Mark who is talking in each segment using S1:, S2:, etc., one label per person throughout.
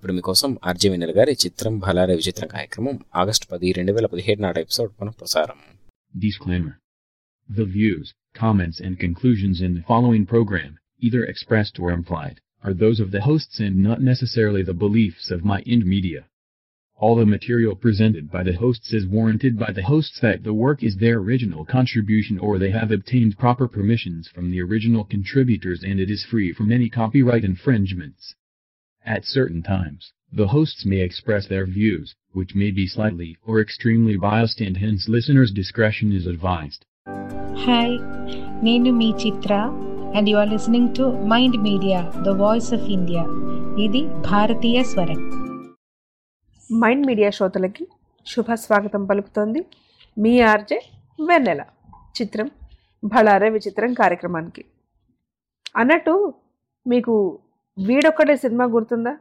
S1: ఇప్పుడు మీకోసం ఆర్జే వినర్ గారి చిత్రం భలారే విచిత్రం కార్యక్రమం ఆగస్టు పది రెండు వేల పదిహేడు నాటి ఎపిసోడ్ పునః ప్రసారం
S2: Disclaimer. The views, comments, and conclusions in the following program, either expressed or implied, are those of the hosts and not necessarily the beliefs of My Ind Media. All the material presented by the hosts is warranted by the hosts that the work is their original contribution or they have obtained proper permissions from the original contributors and it is free from any copyright infringements. At certain times, the hosts may express their views, which may be slightly or extremely biased and hence listeners' discretion is advised.
S3: Hi నేను మీ Chitra and you are listening to mind media the voice of India ఇది భారతీయ స్వరం
S4: mind media శ్రోతలకి శుభ స్వాగతం పలుకుతోంది మీ RJ వెన్నెల చిత్రం భళారే విచిత్రం కార్యక్రమానికి అన్నట్టు మీకు వీడొక్కడే సినిమా గుర్తుందా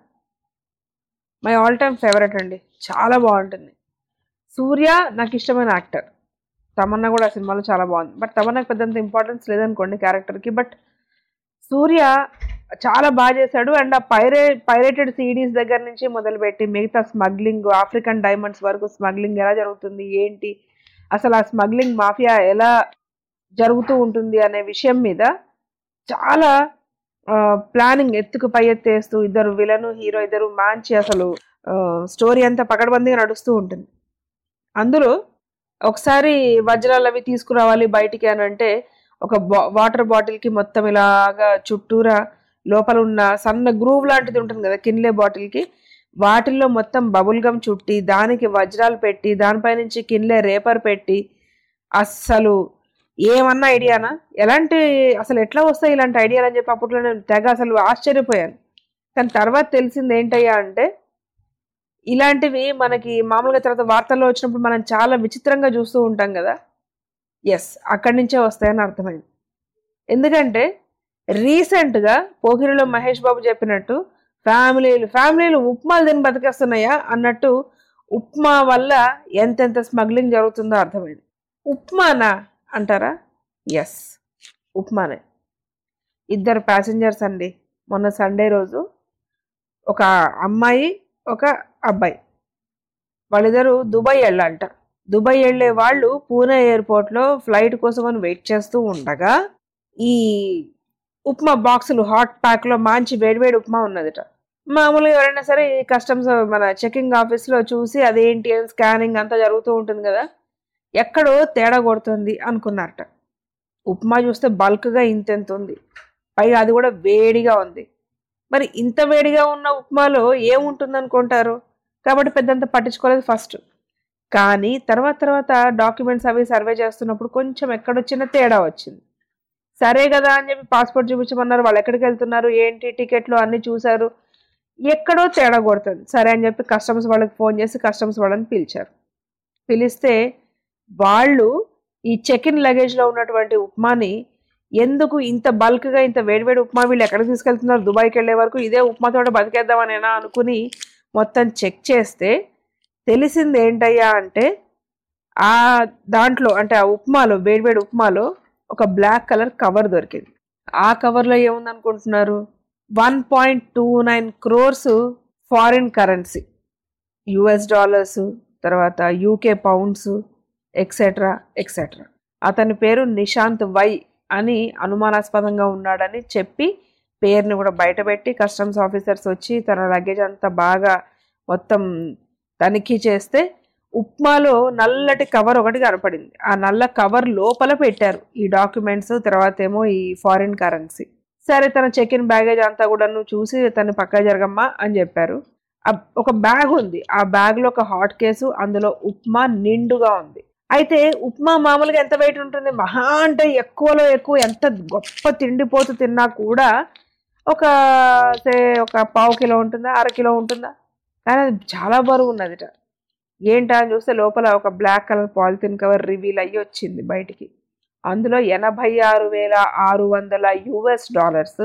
S4: మై ఆల్ టైమ్ ఫేవరెట్ అండి చాలా బాగుంటుంది సూర్య నాకు ఇష్టమైన యాక్టర్ తమన్నా కూడా ఆ సినిమాలో చాలా బాగుంది బట్ తమన్నాకు పెద్దంత ఇంపార్టెన్స్ లేదనుకోండి క్యారెక్టర్కి బట్ సూర్య చాలా బాగా చేశాడు అండ్ ఆ పైరే పైరేటెడ్ సిడీస్ దగ్గర నుంచి మొదలుపెట్టి మిగతా స్మగ్లింగ్ ఆఫ్రికన్ డైమండ్స్ వరకు స్మగ్లింగ్ ఎలా జరుగుతుంది ఏంటి అసలు ఆ స్మగ్లింగ్ మాఫియా ఎలా జరుగుతూ ఉంటుంది అనే విషయం మీద చాలా ప్లానింగ్ ఎత్తుకు పై ఎత్తేస్తూ ఇద్దరు విలను హీరో ఇద్దరు మంచి అసలు స్టోరీ అంతా పకడ్బందీగా నడుస్తూ ఉంటుంది అందులో ఒకసారి వజ్రాలు అవి తీసుకురావాలి బయటికి అని అంటే ఒక బా వాటర్ బాటిల్కి మొత్తం ఇలాగా చుట్టూరా లోపల ఉన్న సన్న గ్రూవ్ లాంటిది ఉంటుంది కదా కిన్లే బాటిల్కి వాటిల్లో మొత్తం బబుల్ గమ్ చుట్టి దానికి వజ్రాలు పెట్టి దానిపై నుంచి కిన్లే రేపర్ పెట్టి అస్సలు ఏమన్నా ఐడియానా ఎలాంటి అసలు ఎట్లా వస్తాయి ఇలాంటి ఐడియాలు అని చెప్పి అప్పట్లో నేను తెగ అసలు ఆశ్చర్యపోయాను కానీ తర్వాత తెలిసింది ఏంటయ్యా అంటే ఇలాంటివి మనకి మామూలుగా తర్వాత వార్తల్లో వచ్చినప్పుడు మనం చాలా విచిత్రంగా చూస్తూ ఉంటాం కదా ఎస్ అక్కడి నుంచే వస్తాయని అర్థమైంది ఎందుకంటే రీసెంట్గా పోకిరిలో మహేష్ బాబు చెప్పినట్టు ఫ్యామిలీలు ఫ్యామిలీలు ఉప్మాలు తిని బతికేస్తున్నాయా అన్నట్టు ఉప్మా వల్ల ఎంతెంత స్మగ్లింగ్ జరుగుతుందో అర్థమైంది ఉప్మానా అంటారా ఎస్ ఉప్మానే ఇద్దరు ప్యాసింజర్స్ అండి మొన్న సండే రోజు ఒక అమ్మాయి ఒక అబ్బాయి వాళ్ళిద్దరు దుబాయ్ వెళ్ళంట దుబాయ్ వెళ్ళే వాళ్ళు పూణే ఎయిర్పోర్ట్లో ఫ్లైట్ కోసం అని వెయిట్ చేస్తూ ఉండగా ఈ ఉప్మా బాక్సులు హాట్ ప్యాక్లో మంచి వేడివేడి ఉప్మా ఉన్నదిట మామూలుగా ఎవరైనా సరే ఈ కస్టమ్స్ మన చెకింగ్ ఆఫీస్లో చూసి అదేంటి అని స్కానింగ్ అంతా జరుగుతూ ఉంటుంది కదా ఎక్కడో తేడా కొడుతుంది అనుకున్నారట ఉప్మా చూస్తే బల్క్గా ఇంతెంత ఉంది పైగా అది కూడా వేడిగా ఉంది మరి ఇంత వేడిగా ఉన్న ఉప్మాలో ఏముంటుంది అనుకుంటారు కాబట్టి పెద్దంత పట్టించుకోలేదు ఫస్ట్ కానీ తర్వాత తర్వాత డాక్యుమెంట్స్ అవి సర్వే చేస్తున్నప్పుడు కొంచెం ఎక్కడొచ్చిన తేడా వచ్చింది సరే కదా అని చెప్పి పాస్పోర్ట్ చూపించమన్నారు వాళ్ళు ఎక్కడికి వెళ్తున్నారు ఏంటి టికెట్లు అన్నీ చూశారు ఎక్కడో తేడా కొడుతుంది సరే అని చెప్పి కస్టమర్స్ వాళ్ళకి ఫోన్ చేసి కస్టమర్స్ వాళ్ళని పిలిచారు పిలిస్తే వాళ్ళు ఈ చెక్ ఇన్ లగేజ్లో ఉన్నటువంటి ఉప్మాని ఎందుకు ఇంత బల్క్గా ఇంత వేడివేడి ఉప్మా వీళ్ళు ఎక్కడికి తీసుకెళ్తున్నారు దుబాయ్కి వెళ్ళే వరకు ఇదే ఉప్మాతో బతికేద్దామనేనా అనుకుని మొత్తం చెక్ చేస్తే తెలిసింది ఏంటయ్యా అంటే ఆ దాంట్లో అంటే ఆ ఉప్మాలో వేడివేడి ఉప్మాలో ఒక బ్లాక్ కలర్ కవర్ దొరికింది ఆ కవర్లో ఏముంది అనుకుంటున్నారు one point two nine crores foreign currency US dollars తర్వాత యూకే పౌండ్స్ ఎక్సెట్రా ఎక్సెట్రా అతని పేరు నిశాంత్ వై అని అనుమానాస్పదంగా ఉన్నాడని చెప్పి పేరుని కూడా బయటపెట్టి కస్టమ్స్ ఆఫీసర్స్ వచ్చి తన లగేజ్ అంతా బాగా మొత్తం తనిఖీ చేస్తే ఉప్మాలో నల్లటి కవర్ ఒకటి కనపడింది ఆ నల్ల కవర్ లోపల పెట్టారు ఈ డాక్యుమెంట్స్ తర్వాత ఏమో ఈ ఫారిన్ కరెన్సీ సరే తన చెక్ ఇన్ బ్యాగేజ్ అంతా కూడా చూసి తను పక్క జరగమ్మా అని చెప్పారు ఒక బ్యాగ్ ఉంది ఆ బ్యాగ్లో ఒక హాట్ కేసు అందులో ఉప్మా నిండుగా ఉంది అయితే ఉప్మా మామూలుగా ఎంత వెయిట్ ఉంటుంది మహా అంటే ఎక్కువలో ఎక్కువ ఎంత గొప్ప తిండిపోతు తిన్నా కూడా ఒక సే ఒక పావు కిలో ఉంటుందా అర కిలో ఉంటుందా కానీ అది చాలా బరువు ఉన్నదిట ఏంటా అని చూస్తే లోపల ఒక black colour polythene cover reveal అయ్యి వచ్చింది బయటికి అందులో ఎనభై ఆరు వేల ఆరు వందల యుఎస్ డాలర్స్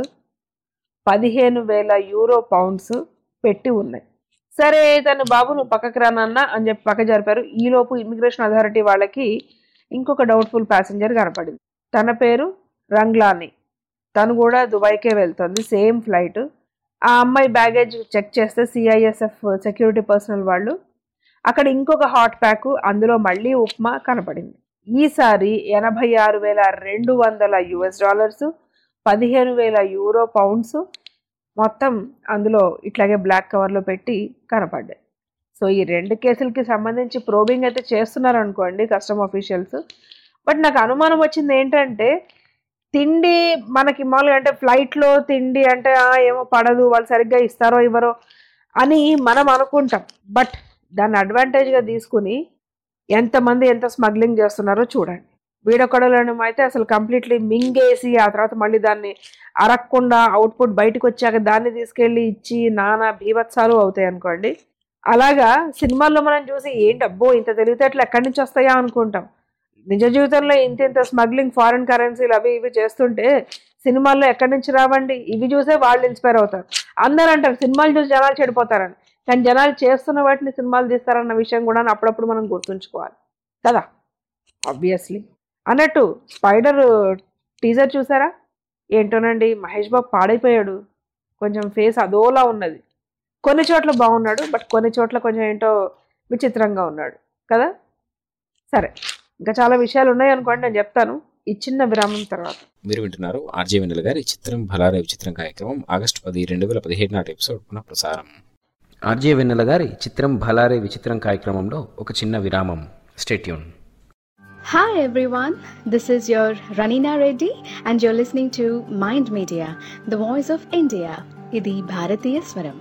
S4: పదిహేను వేల యూరో పౌండ్స్ పెట్టి ఉన్నాయి సరే తను బాబు నువ్వు పక్కకి రానన్నా అని చెప్పి పక్క జరిపారు ఈలోపు ఇమిగ్రేషన్ అథారిటీ వాళ్ళకి ఇంకొక డౌట్ఫుల్ ప్యాసింజర్ కనపడింది తన పేరు రంగ్లాని తను కూడా దుబాయ్కే వెళ్తుంది సేమ్ ఫ్లైట్ ఆ అమ్మాయి బ్యాగేజ్ చెక్ చేస్తే సిఐఎస్ఎఫ్ సెక్యూరిటీ పర్సనల్ వాళ్ళు అక్కడ ఇంకొక హాట్ ప్యాక్ అందులో మళ్ళీ ఉప్మా కనపడింది ఈసారి ఎనభై ఆరు వేల రెండు వందల యుఎస్ డాలర్స్ పదిహేను వేల యూరో పౌండ్స్ మొత్తం అందులో ఇట్లాగే బ్లాక్ కవర్లో పెట్టి కనపడ్డాయి సో ఈ రెండు కేసులకి సంబంధించి ప్రోబింగ్ అయితే చేస్తున్నారు అనుకోండి కస్టమ్ ఆఫీషియల్స్ బట్ నాకు అనుమానం వచ్చింది ఏంటంటే తిండి మనకి మామూలుగా అంటే ఫ్లైట్లో తిండి అంటే "ఆ, ఏమో పడదు వాళ్ళు సరిగ్గా ఇస్తారో ఇవ్వరో అని మనం అనుకుంటాం బట్ దాన్ని అడ్వాంటేజ్గా తీసుకుని ఎంతమంది ఎంత స్మగ్లింగ్ చేస్తున్నారో చూడండి వీడొకడలను అయితే అసలు కంప్లీట్లీ మింగేసి ఆ తర్వాత మళ్ళీ దాన్ని అరక్కుండా అవుట్పుట్ బయటకు వచ్చాక దాన్ని తీసుకెళ్ళి ఇచ్చి నానా బీభత్సాలు అవుతాయి అనుకోండి అలాగా సినిమాల్లో మనం చూసి ఏంటి అబ్బో ఇంత తెలివితేటలు ఎక్కడి నుంచి వస్తాయా అనుకుంటాం నిజ జీవితంలో ఇంత ఇంత స్మగ్లింగ్ ఫారిన్ కరెన్సీలు అవి ఇవి చేస్తుంటే సినిమాల్లో ఎక్కడి నుంచి రావండి ఇవి చూసే వాళ్ళు ఇన్స్పైర్ అవుతారు అందరూ అంటారు సినిమాలు చూసి జనాలు చెడిపోతారని కానీ జనాలు చేస్తున్న వాటిని సినిమాలు తీస్తారన్న విషయం కూడా అప్పుడప్పుడు మనం గుర్తుంచుకోవాలి కదా ఆబ్వియస్లీ అన్నట్టు స్పైడర్ టీజర్ చూసారా ఏంటోనండి మహేష్ బాబు పాడైపోయాడు కొంచెం ఫేస్ అదోలా ఉన్నది కొన్ని చోట్ల బాగున్నాడు బట్ కొన్ని చోట్ల కొంచెం ఏంటో విచిత్రంగా ఉన్నాడు కదా సరే ఇంకా చాలా విషయాలు ఉన్నాయి అనుకోండి నేను చెప్తాను ఈ చిన్న విరామం తర్వాత
S1: మీరు వింటున్నారు ఆర్జే వెన్నెల గారి చిత్రం భలారే విచిత్రం కార్యక్రమం ఆగస్టు పది రెండు వేల పదిహేడు నాటి ఎపిసోడ్ పునః ప్రసారం ఆర్జే వెన్నెల గారి చిత్రం భలారే విచిత్రం కార్యక్రమంలో ఒక చిన్న విరామం stay tuned
S5: Hi everyone, this is your Ranina Reddy and you're listening to Mind Media, the voice of India. ఇది భారతీయ స్వరం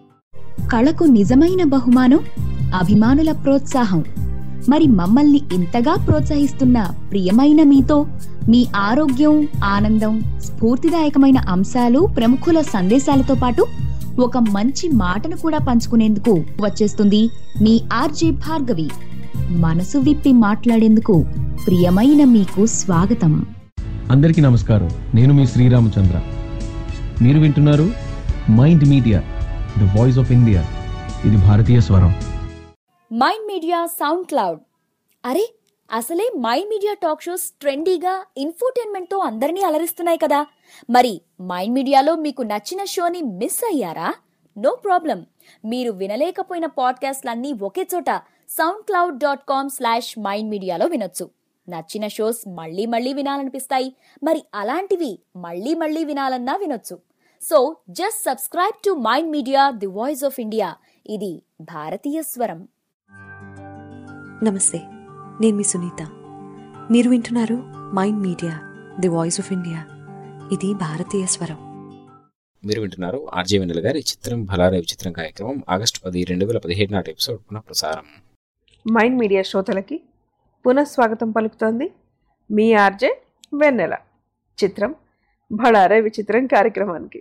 S6: కళకు నిజమైన బహుమానం అభిమానుల ప్రోత్సాహం మరి మమ్మల్ని ఇంతగా ప్రోత్సహిస్తున్న ప్రియమైన మీతో మీ ఆరోగ్యం ఆనందం స్ఫూర్తిదాయకమైన అంశాలు ప్రముఖుల సందేశాలతో పాటు ఒక మంచి మాటను కూడా పంచుకునేందుకు వచ్చేస్తుంది మీ ఆర్జే భార్గవి మనసు విప్పి మాట్లాడేందుకు ప్రియమైన మీకు స్వాగతం
S7: అందరికీ నమస్కారం నేను మీ శ్రీరామచంద్ర మీరు వింటున్నారు mind media the voice of India ఇది భారతీయ స్వరం
S8: మైండ్ మీడియా సౌండ్ క్లౌడ్ అరే అసలే మైండ్ మీడియా టాక్ షోస్ ట్రెండీగా ఇన్ఫోటైన్మెంట్ తో అందరినీ అలరిస్తున్నాయి కదా మరి మైండ్ మీడియాలో మీకు నచ్చిన షోని మిస్ అయ్యారా నో ప్రాబ్లం మీరు వినలేకపోయిన పాడ్కాస్ట్లన్నీ ఒకే చోట SoundCloud dot com slash mind మీడియాలో వినొచ్చు నచ్చిన షోస్ మళ్ళీ మళ్ళీ వినాలనిపిస్తాయి మరి అలాంటివి మళ్ళీ మళ్ళీ వినాలన్నా వినొచ్చు so just subscribe to mind media the voice of India ఇది భారతీయ స్వరం
S9: నమస్తే నేను మీ సునీత మీరు వింటున్నారు mind media the voice of India ఇది భారతీయ స్వరం
S1: మీరు వింటున్నారు ఆర్జే వెన్నెల గారి చిత్రం భలారే విచిత్రం కార్యక్రమం ఆగస్టు పది రెండు వేల పదిహేడు నాటి ఎపిసోడ్ పునః ప్రసారం
S4: మైండ్ మీడియా శ్రోతలకి పునఃస్వాగతం పలుకుతోంది మీ ఆర్జే వెన్నెల చిత్రం బళారే విచిత్రం కార్యక్రమానికి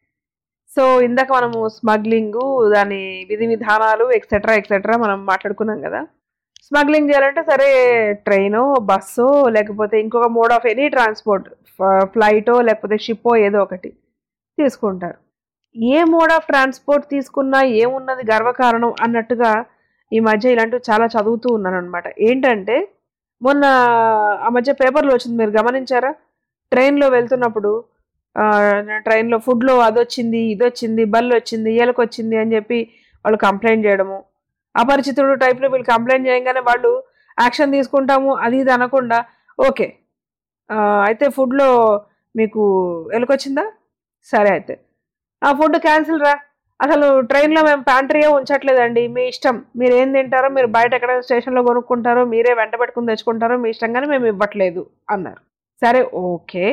S4: సో ఇందాక మనము స్మగ్లింగు దాని విధి విధానాలు ఎక్సెట్రా ఎక్సెట్రా మనం మాట్లాడుకున్నాం కదా స్మగ్లింగ్ చేయాలంటే సరే ట్రైనో బస్సో లేకపోతే ఇంకొక మోడ్ ఆఫ్ ఎనీ ట్రాన్స్పోర్ట్ ఫ్లైటో లేకపోతే షిప్పో ఏదో ఒకటి తీసుకుంటారు ఏ మోడ్ ఆఫ్ ట్రాన్స్పోర్ట్ తీసుకున్నా ఏమున్నది గర్వకారణం అన్నట్టుగా ఈ మధ్య ఇలాంటివి చాలా చదువుతూ ఉన్నాను అనమాట ఏంటంటే మొన్న ఆ మధ్య పేపర్లో వచ్చింది మీరు గమనించారా ట్రైన్లో వెళ్తున్నప్పుడు ఆ, ట్రైన్లో ఫుడ్లో అది వచ్చింది ఇది వచ్చింది బల్లు వచ్చింది ఏలకు వచ్చింది అని చెప్పి వాళ్ళు కంప్లైంట్ చేయడము అపరిచితుడు టైప్లో వీళ్ళు కంప్లైంట్ చేయగానే వాళ్ళు యాక్షన్ తీసుకుంటాము అది ఇది అనకుండా ఓకే ఆ, అయితే ఫుడ్లో మీకు ఎలుకొచ్చిందా సరే అయితే ఆ ఫుడ్ క్యాన్సిల్ రా అసలు ట్రైన్లో మేము ప్యాంట్రీయే ఉంచట్లేదండి మీ ఇష్టం మీరు ఏం తింటారో మీరు బయట ఎక్కడ స్టేషన్లో కొనుక్కుంటారో మీరే వెంట పెట్టుకుని తెచ్చుకుంటారో మీ ఇష్టంగానే మేము ఇవ్వట్లేదు అన్నారు సరే ఓకే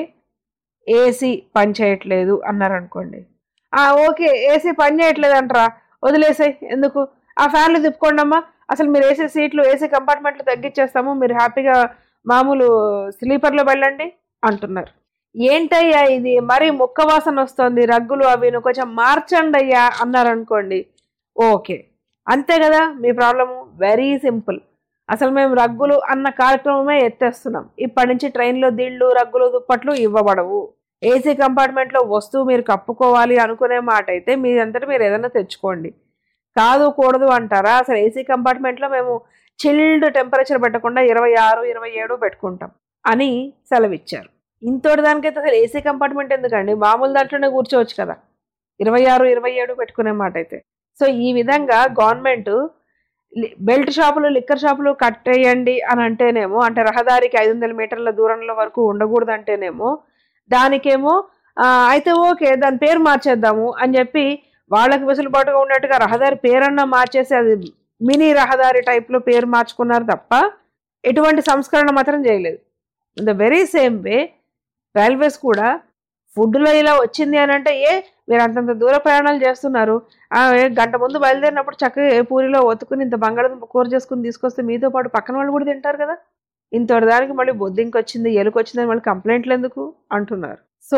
S4: ఏసీ పని చేయట్లేదు అన్నారు అనుకోండి ఆ ఓకే ఏసీ పని చేయట్లేదు అంటారా వదిలేసాయి ఎందుకు ఆ ఫ్యాన్లు తిప్పుకోండి అమ్మా అసలు మీరు ఏసీ సీట్లు ఏసీ కంపార్ట్మెంట్లు తగ్గించేస్తాము మీరు హ్యాపీగా మామూలు స్లీపర్లో వెళ్ళండి అంటున్నారు ఏంటయ్యా ఇది మరీ ముక్క వాసన వస్తుంది రగ్గులు అవి కొంచెం మార్చండి అయ్యా అన్నారు అనుకోండి ఓకే అంతే కదా మీ ప్రాబ్లము వెరీ సింపుల్ అసలు మేము రగ్గులు అన్న కార్యక్రమమే ఎత్తేస్తున్నాం ఇప్పటి నుంచి ట్రైన్లో దిళ్ళు రగ్గులు దుప్పట్లు ఇవ్వబడవు ఏసీ కంపార్ట్మెంట్లో వస్తువు మీరు కప్పుకోవాలి అనుకునే మాట అయితే మీరంతటా మీరు ఏదైనా తెచ్చుకోండి కాదు కూడదు అంటారా అసలు ఏసీ కంపార్ట్మెంట్లో మేము చిల్డ్ టెంపరేచర్ పెట్టకుండా ఇరవై ఆరు ఇరవై ఏడు పెట్టుకుంటాం అని సెలవిచ్చారు ఇంతోటి దానికైతే అసలు ఏసీ కంపార్ట్మెంట్ ఎందుకండి మామూలు దాంట్లోనే కూర్చోవచ్చు కదా ఇరవై ఆరు ఇరవై ఏడు పెట్టుకునే మాట అయితే సో ఈ విధంగా గవర్నమెంట్ లి- బెల్ట్ షాపులు లిక్కర్ షాపులు కట్టేయండి అని అంటేనేమో అంటే రహదారికి ఐదు వందల మీటర్ల దూరంలో వరకు ఉండకూడదు అంటేనేమో దానికేమో ఆ, అయితే ఓకే దాని పేరు మార్చేద్దాము అని చెప్పి వాళ్ళకి వెసులుబాటుగా ఉన్నట్టుగా రహదారి పేరన్నా మార్చేసి అది మినీ రహదారి టైప్లో పేరు మార్చుకున్నారు తప్ప ఎటువంటి సంస్కరణ మాత్రం చేయలేదు in the very same way railways కూడా ఫుడ్లో ఇలా వచ్చింది అని అంటే ఏ మీరు అంతంత దూర ప్రయాణాలు చేస్తున్నారు ఆ, ఏ గంట ముందు బయలుదేరినప్పుడు చక్కగా ఏ పూరిలో ఒత్తుకుని ఇంత బంగాళదుంప కూర చేసుకుని తీసుకొస్తే మీతో పాటు పక్కన వాళ్ళు కూడా తింటారు కదా ఇంతటి దానికి మళ్ళీ బొద్దింకి వచ్చింది ఎలుక వచ్చిందని మళ్ళీ కంప్లైంట్లు ఎందుకు అంటున్నారు సో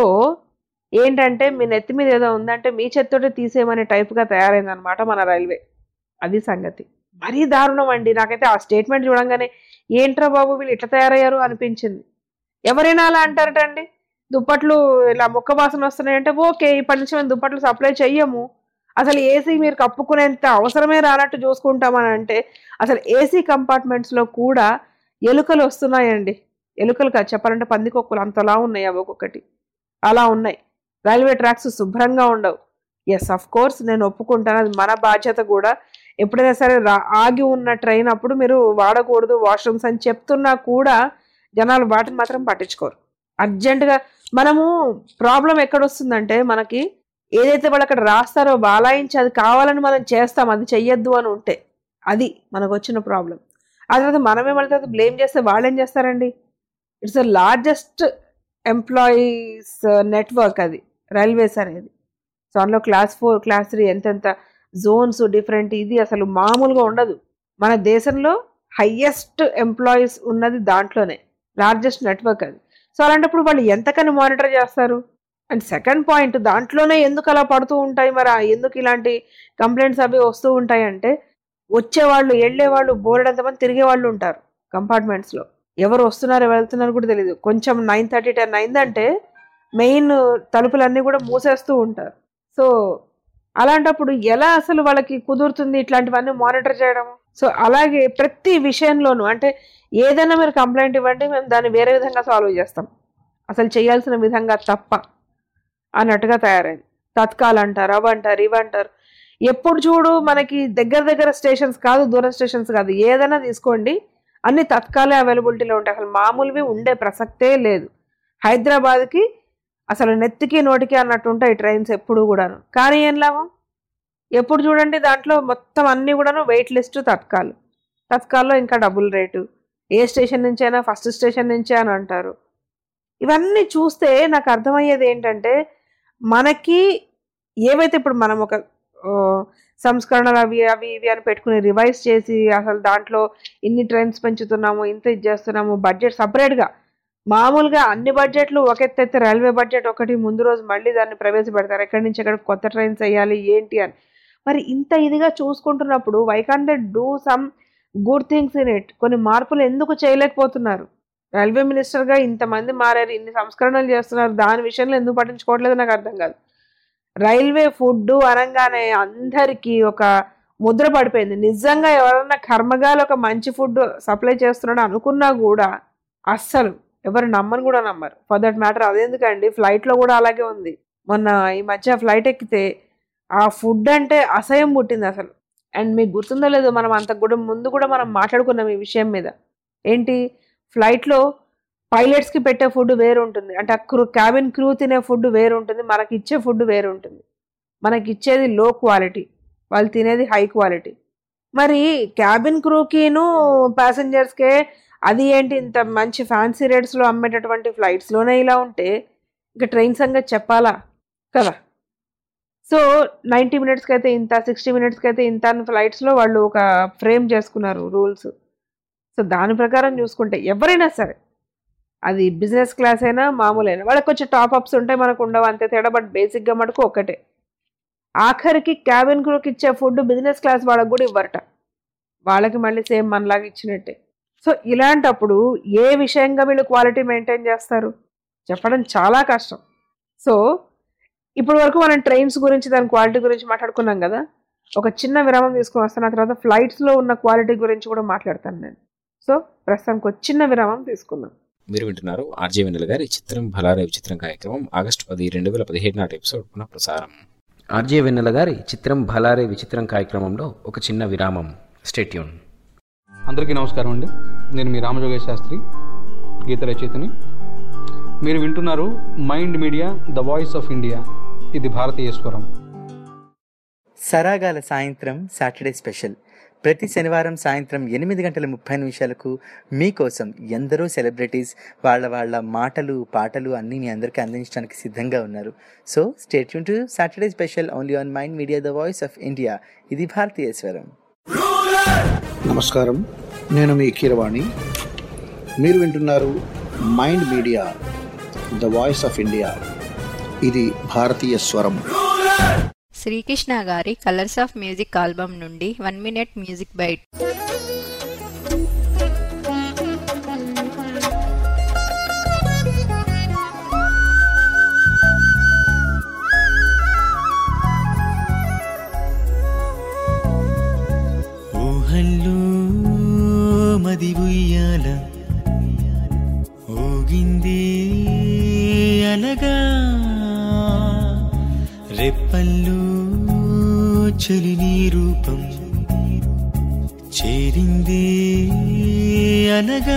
S4: ఏంటంటే మీ నెత్తి మీద ఏదో ఉందంటే మీ చేత్తోటే తీసేయమనే టైప్గా తయారైందనమాట మన రైల్వే అది సంగతి మరీ దారుణం అండి నాకైతే ఆ స్టేట్మెంట్ చూడంగానే ఏంట్రా బాబు వీళ్ళు ఇట్లా తయారయ్యారు అనిపించింది ఎవరైనా అలా అంటారటండి దుప్పట్లు ఇలా ముక్క వాసన వస్తున్నాయంటే ఓకే ఇప్పటి నుంచి మేము దుప్పట్లు సప్లై చెయ్యము అసలు ఏసీ మీరు కప్పుకునేంత అవసరమే రానట్టు చూసుకుంటామని అంటే అసలు ఏసీ కంపార్ట్మెంట్స్లో కూడా ఎలుకలు వస్తున్నాయండి ఎలుకలు కాదు చెప్పాలంటే పందికొక్కులు అంతలా ఉన్నాయి అవి ఒక్కొక్కటి అలా ఉన్నాయి రైల్వే ట్రాక్స్ శుభ్రంగా ఉండవు ఎస్ అఫ్ కోర్స్ నేను ఒప్పుకుంటాను అది మన బాధ్యత కూడా ఎప్పుడైనా సరే రా- ఆగి ఉన్న ట్రైన్ అప్పుడు మీరు వాడకూడదు వాష్రూమ్స్ అని చెప్తున్నా కూడా జనాలు వాటిని మాత్రం పట్టించుకోరు అర్జెంటుగా మనము ప్రాబ్లం ఎక్కడొస్తుందంటే మనకి ఏదైతే వాళ్ళు అక్కడ రాస్తారో బాలాయించి అది కావాలని మనం చేస్తాం అది చెయ్యొద్దు అని ఉంటే అది మనకు వచ్చిన ప్రాబ్లం ఆ తర్వాత మనమే మళ్ళీ తర్వాత బ్లేమ్ చేస్తే వాళ్ళు ఏం చేస్తారండి it's the largest employees network అది రైల్వేస్ అనేది సో అందులో క్లాస్ ఫోర్ క్లాస్ త్రీ ఎంతెంత జోన్స్ డిఫరెంట్ ఇది అసలు మామూలుగా ఉండదు మన దేశంలో హయ్యెస్ట్ ఎంప్లాయీస్ ఉన్నది దాంట్లోనే లార్జెస్ట్ నెట్వర్క్ అది సో అలాంటప్పుడు వాళ్ళు ఎంతకని మానిటర్ చేస్తారు అండ్ సెకండ్ పాయింట్ దాంట్లోనే ఎందుకు అలా పడుతూ ఉంటాయి మరి ఆ ఎందుకు ఇలాంటి కంప్లైంట్స్ అవి వస్తూ ఉంటాయి అంటే వచ్చేవాళ్ళు వెళ్ళేవాళ్ళు బోర్డంతమంది తిరిగే వాళ్ళు ఉంటారు కంపార్ట్మెంట్స్లో ఎవరు వస్తున్నారు ఎవరు వెళ్తున్నారు కూడా తెలియదు కొంచెం నైన్ థర్టీ టెన్ అయిందంటే మెయిన్ తలుపులన్నీ కూడా మూసేస్తూ ఉంటారు సో అలాంటప్పుడు ఎలా అసలు వాళ్ళకి కుదురుతుంది ఇట్లాంటివన్నీ మానిటర్ చేయడం సో అలాగే ప్రతి విషయంలోనూ అంటే ఏదైనా మీరు కంప్లైంట్ ఇవ్వండి మేము దాన్ని వేరే విధంగా సాల్వ్ చేస్తాం అసలు చేయాల్సిన విధంగా తప్ప అన్నట్టుగా తయారైంది తత్కాల్ అంటారు అవి అంటారు ఇవి అంటారు ఎప్పుడు చూడు మనకి దగ్గర దగ్గర స్టేషన్స్ కాదు దూరం స్టేషన్స్ కాదు ఏదైనా తీసుకోండి అన్ని తత్కాలే అవైలబిలిటీలో ఉంటాయి అసలు మామూలువి ఉండే ప్రసక్తే లేదు హైదరాబాద్కి అసలు నెత్తికి నోటికి అన్నట్టు ఉంటాయి ట్రైన్స్ ఎప్పుడు కూడాను కానీ ఏం లాభం ఎప్పుడు చూడండి దాంట్లో మొత్తం అన్నీ కూడాను వెయిట్ లిస్ట్ తత్కాలు తత్కాల్లో ఇంకా డబుల్ రేటు ఏ స్టేషన్ నుంచి అయినా ఫస్ట్ స్టేషన్ నుంచే అని అంటారు ఇవన్నీ చూస్తే నాకు అర్థమయ్యేది ఏంటంటే మనకి ఏవైతే ఇప్పుడు మనం ఒక ఆ, సంస్కరణలు అవి అవి ఇవి అని పెట్టుకుని రివైజ్ చేసి అసలు దాంట్లో ఇన్ని ట్రైన్స్ పెంచుతున్నాము ఇంత ఇది చేస్తున్నాము బడ్జెట్ సపరేట్గా మామూలుగా అన్ని బడ్జెట్లు ఒక ఎత్తు అయితే రైల్వే బడ్జెట్ ఒకటి ముందు రోజు మళ్ళీ దాన్ని ప్రవేశపెడతారు ఎక్కడి నుంచి ఎక్కడ కొత్త ట్రైన్స్ వేయాలి ఏంటి అని మరి ఇంత ఇదిగా చూసుకుంటున్నప్పుడు why can they do some good things in it కొన్ని మార్పులు ఎందుకు చేయలేకపోతున్నారు రైల్వే మినిస్టర్గా ఇంతమంది మారారు ఇన్ని సంస్కరణలు చేస్తున్నారు దాని విషయంలో ఎందుకు పట్టించుకోవట్లేదు నాకు అర్థం కాదు రైల్వే ఫుడ్ అనగానే అందరికీ ఒక ముద్ర పడిపోయింది నిజంగా ఎవరన్నా కర్మగాలు ఒక మంచి ఫుడ్ సప్లై చేస్తున్నాడు అనుకున్నా కూడా అస్సలు ఎవరు నమ్మని కూడా నమ్మరు ఫర్ దట్ మ్యాటర్ అదెందుకండి ఫ్లైట్లో కూడా అలాగే ఉంది మొన్న ఈ మధ్య ఫ్లైట్ ఎక్కితే ఆ ఫుడ్ అంటే అసహ్యం పుట్టింది అసలు అండ్ మీకు గుర్తుందో లేదో మనం అంత కూడా ముందు కూడా మనం మాట్లాడుకున్నాం ఈ విషయం మీద ఏంటి ఫ్లైట్లో పైలట్స్కి పెట్టే ఫుడ్ వేరు ఉంటుంది అంటే ఆ క్రూ క్యాబిన్ క్రూ తినే ఫుడ్ వేరు ఉంటుంది మనకి ఇచ్చే ఫుడ్ వేరు ఉంటుంది మనకి ఇచ్చేది లో క్వాలిటీ వాళ్ళు తినేది హై క్వాలిటీ మరి క్యాబిన్ క్రూకిను ప్యాసింజర్స్కే అది ఏంటి ఇంత మంచి ఫ్యాన్సీ రేట్స్లో అమ్మేటటువంటి ఫ్లైట్స్లోనే ఇలా ఉంటే ఇంకా ట్రైన్ సంగతి చెప్పాలా కదా సో నైంటీ మినిట్స్కి అయితే ఇంత సిక్స్టీ మినిట్స్కి అయితే ఇంత అని ఫ్లైట్స్లో వాళ్ళు ఒక ఫ్రేమ్ చేసుకున్నారు రూల్స్ సో దాని ప్రకారం చూసుకుంటే ఎవరైనా సరే అది బిజినెస్ క్లాస్ అయినా మామూలైనా వాళ్ళకి కొంచెం టాప్ అప్స్ ఉంటాయి మనకు ఉండవు అంతే తేడా బట్ బేసిక్గా మటుకు ఒకటే ఆఖరికి క్యాబిన్ క్రూకి ఇచ్చే ఫుడ్ బిజినెస్ క్లాస్ వాళ్ళకి కూడా ఇవ్వరట వాళ్ళకి మళ్ళీ సేమ్ మనలాగా ఇచ్చినట్టే సో ఇలాంటప్పుడు ఏ విషయంగా వీళ్ళు క్వాలిటీ మెయింటైన్ చేస్తారు చెప్పడం చాలా కష్టం సో ఇప్పటి వరకు మనం ట్రైన్స్ గురించి దాని క్వాలిటీ గురించి మాట్లాడుకున్నాం కదా ఒక చిన్న విరామం తీసుకుని వస్తాను ఆ తర్వాత ఫ్లైట్స్లో ఉన్న క్వాలిటీ గురించి కూడా మాట్లాడతాను నేను సో ప్రస్తుతానికి ఒక చిన్న విరామం తీసుకుందాం
S1: మీరు వింటున్నారు ఆర్జే వెన్నెల గారి చిత్రం భలారే విచిత్రం కార్యక్రమం ఆగస్టు పది రెండు వేల పదిహేడు నాటి ఎపిసోడ్ పునః ప్రసారం ఆర్జే వెన్నెల గారి చిత్రం భలారే విచిత్రం కార్యక్రమంలో ఒక చిన్న విరామం స్టేట్యూన్
S10: అందరికీ నమస్కారం అండి నేను మీ రామజోగేశ్ శాస్త్రి గీత రచయితని మీరు వింటున్నారు mind media the voice of India ఇది భారతీయ స్వరం
S11: సరాగాల సాయంత్రం సాటర్డే స్పెషల్ ప్రతి శనివారం సాయంత్రం ఎనిమిది గంటల ముప్పై నిమిషాలకు మీకోసం ఎందరో సెలబ్రిటీస్ వాళ్ళ వాళ్ళ మాటలు పాటలు అన్నీ మీ అందరికీ అందించడానికి సిద్ధంగా ఉన్నారు so stay tuned to Saturday special only on Mind media the voice of India ఇది భారతీయ స్వరం
S12: నమస్కారం నేను మీ కీరవాణి మీరు వింటున్నారు mind media the voice of India ఇది భారతీయ స్వరం
S13: శ్రీకృష్ణ గారి కలర్స్ ఆఫ్ మ్యూజిక్ ఆల్బమ్ నుండి వన్ మినిట్ మ్యూజిక్ బైట్
S14: ఊహల్లో మది ఉయ్యాల ఊగింది అలగా రెప్పల్లో చలి నీ రూపం చేరింది అనగా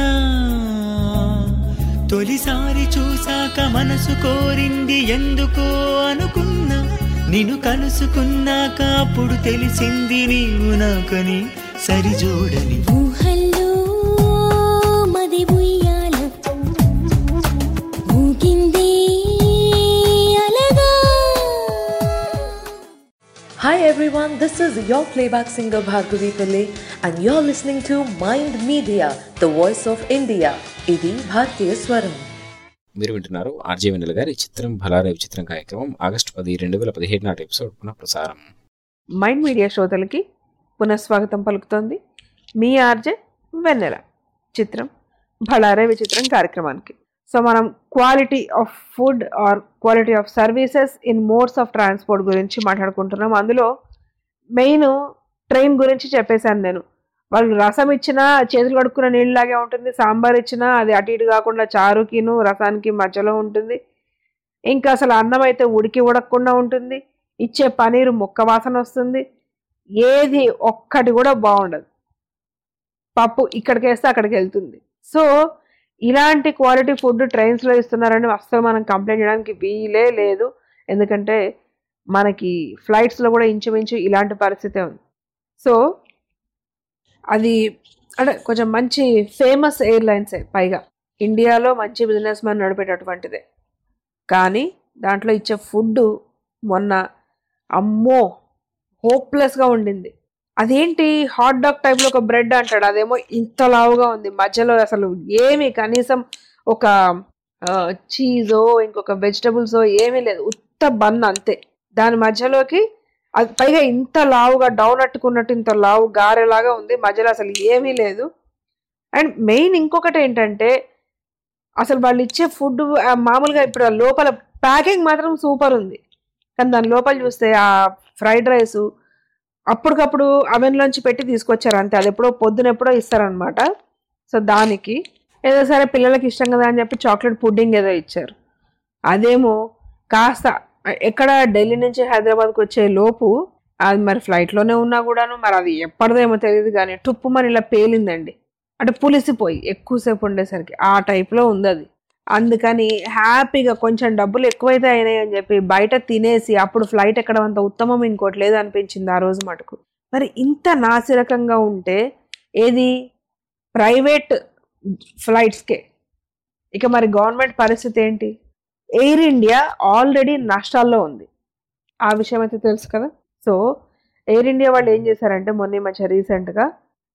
S14: తొలిసారి చూసాక మనసు కోరింది ఎందుకో అనుకున్నా నిన్ను కలుసుకున్నాక అప్పుడు తెలిసింది నీవు నాకని సరిజోడని
S15: ఊహల్లో మది ఉయ్యాల ఊగింది అలగా
S16: Hi everyone, this is your playback singer Bhargavi Pillai and you're listening to Mind Media, the voice of India. ఇది భారతీయ స్వరం
S1: మీరు వింటున్నారు ఆర్జే వెన్నెల గారి చిత్రం భలారే విచిత్రం కార్యక్రమం ఆగస్టు పది రెండు వేల పదిహేడు నాటి ఎపిసోడ్ పునః ప్రసారం
S4: మైండ్ మీడియా శ్రోతలకి పునఃస్వాగతం పలుకుతోంది మీ ఆర్జే వెన్నెల చిత్రం భళారే విచిత్రం కార్యక్రమానికి సో మనం quality of food or quality of services in modes of transport గురించి మాట్లాడుకుంటున్నాం అందులో మెయిన్ ట్రైన్ గురించి చెప్పేశాను నేను వాళ్ళు రసం ఇచ్చినా చేతులు కడుక్కున్న నీళ్ళలాగే ఉంటుంది సాంబార్ ఇచ్చినా అది అటు ఇటు కాకుండా చారుకిను రసానికి మధ్యలో ఉంటుంది ఇంకా అసలు అన్నం అయితే ఉడికి ఉడకకుండా ఉంటుంది ఇచ్చే పనీరు ముక్క వాసన వస్తుంది ఏది ఒక్కటి కూడా బాగుండదు పప్పు ఇక్కడికి వేస్తే అక్కడికి వెళ్తుంది సో ఇలాంటి క్వాలిటీ ఫుడ్ ట్రైన్స్లో ఇస్తున్నారని అస్సలు మనం కంప్లైంట్ చేయడానికి వీలే లేదు ఎందుకంటే మనకి ఫ్లైట్స్లో కూడా ఇంచుమించు ఇలాంటి పరిస్థితే ఉంది సో అది అంటే కొంచెం మంచి ఫేమస్ ఎయిర్లైన్సే పైగా ఇండియాలో మంచి బిజినెస్ మ్యాన్ నడిపేటటువంటిదే కానీ దాంట్లో ఇచ్చే ఫుడ్ మొన్న అమ్మో హోప్లెస్గా ఉండింది అదేంటి హాట్ డాగ్ టైప్లో ఒక బ్రెడ్ అంటాడు అదేమో ఇంత లావుగా ఉంది మధ్యలో అసలు ఏమి కనీసం ఒక చీజో ఇంకొక వెజిటబుల్సో ఏమీ లేదు ఉత్త బన్ అంతే దాని మధ్యలోకి అది పైగా ఇంత లావుగా డౌన్ అట్టుకున్నట్టు ఇంత లావు గారెలాగా ఉంది మధ్యలో అసలు ఏమీ లేదు అండ్ మెయిన్ ఇంకొకటి ఏంటంటే అసలు వాళ్ళు ఇచ్చే ఫుడ్ మామూలుగా ఇప్పుడు ఆ లోపల ప్యాకింగ్ మాత్రం సూపర్ ఉంది కానీ దాని లోపల చూస్తే ఆ ఫ్రైడ్ రైస్ అప్పటికప్పుడు అవెన్లోంచి పెట్టి తీసుకొచ్చారు అంతే అది ఎప్పుడో పొద్దున ఎప్పుడో ఇస్తారనమాట సో దానికి ఏదో సరే పిల్లలకి ఇష్టం కదా అని చెప్పి చాక్లెట్ పుడ్డింగ్ ఏదో ఇచ్చారు అదేమో కాస్త ఎక్కడ ఢిల్లీ నుంచి హైదరాబాద్కి వచ్చే లోపు అది మరి ఫ్లైట్లోనే ఉన్నా కూడాను మరి అది ఎప్పటిదేమో తెలియదు కానీ టుప్పు మరి ఇలా పేలిందండి అంటే పులిసిపోయి ఎక్కువసేపు ఉండేసరికి ఆ టైప్లో ఉంది అది అందుకని హ్యాపీగా కొంచెం డబ్బులు ఎక్కువైతే అయినాయి అని చెప్పి బయట తినేసి అప్పుడు ఫ్లైట్ ఎక్కడం అంత ఉత్తమం ఇంకోటి లేదు అనిపించింది ఆ రోజు మటుకు మరి ఇంత నాసిరకంగా ఉంటే ఏది ప్రైవేట్ ఫ్లైట్స్కే ఇక మరి గవర్నమెంట్ పరిస్థితి ఏంటి ఎయిర్ ఇండియా ఆల్రెడీ నష్టాల్లో ఉంది ఆ విషయం అయితే తెలుసు కదా సో ఎయిర్ ఇండియా వాళ్ళు ఏం చేశారంటే మొన్న ఈ మధ్య రీసెంట్గా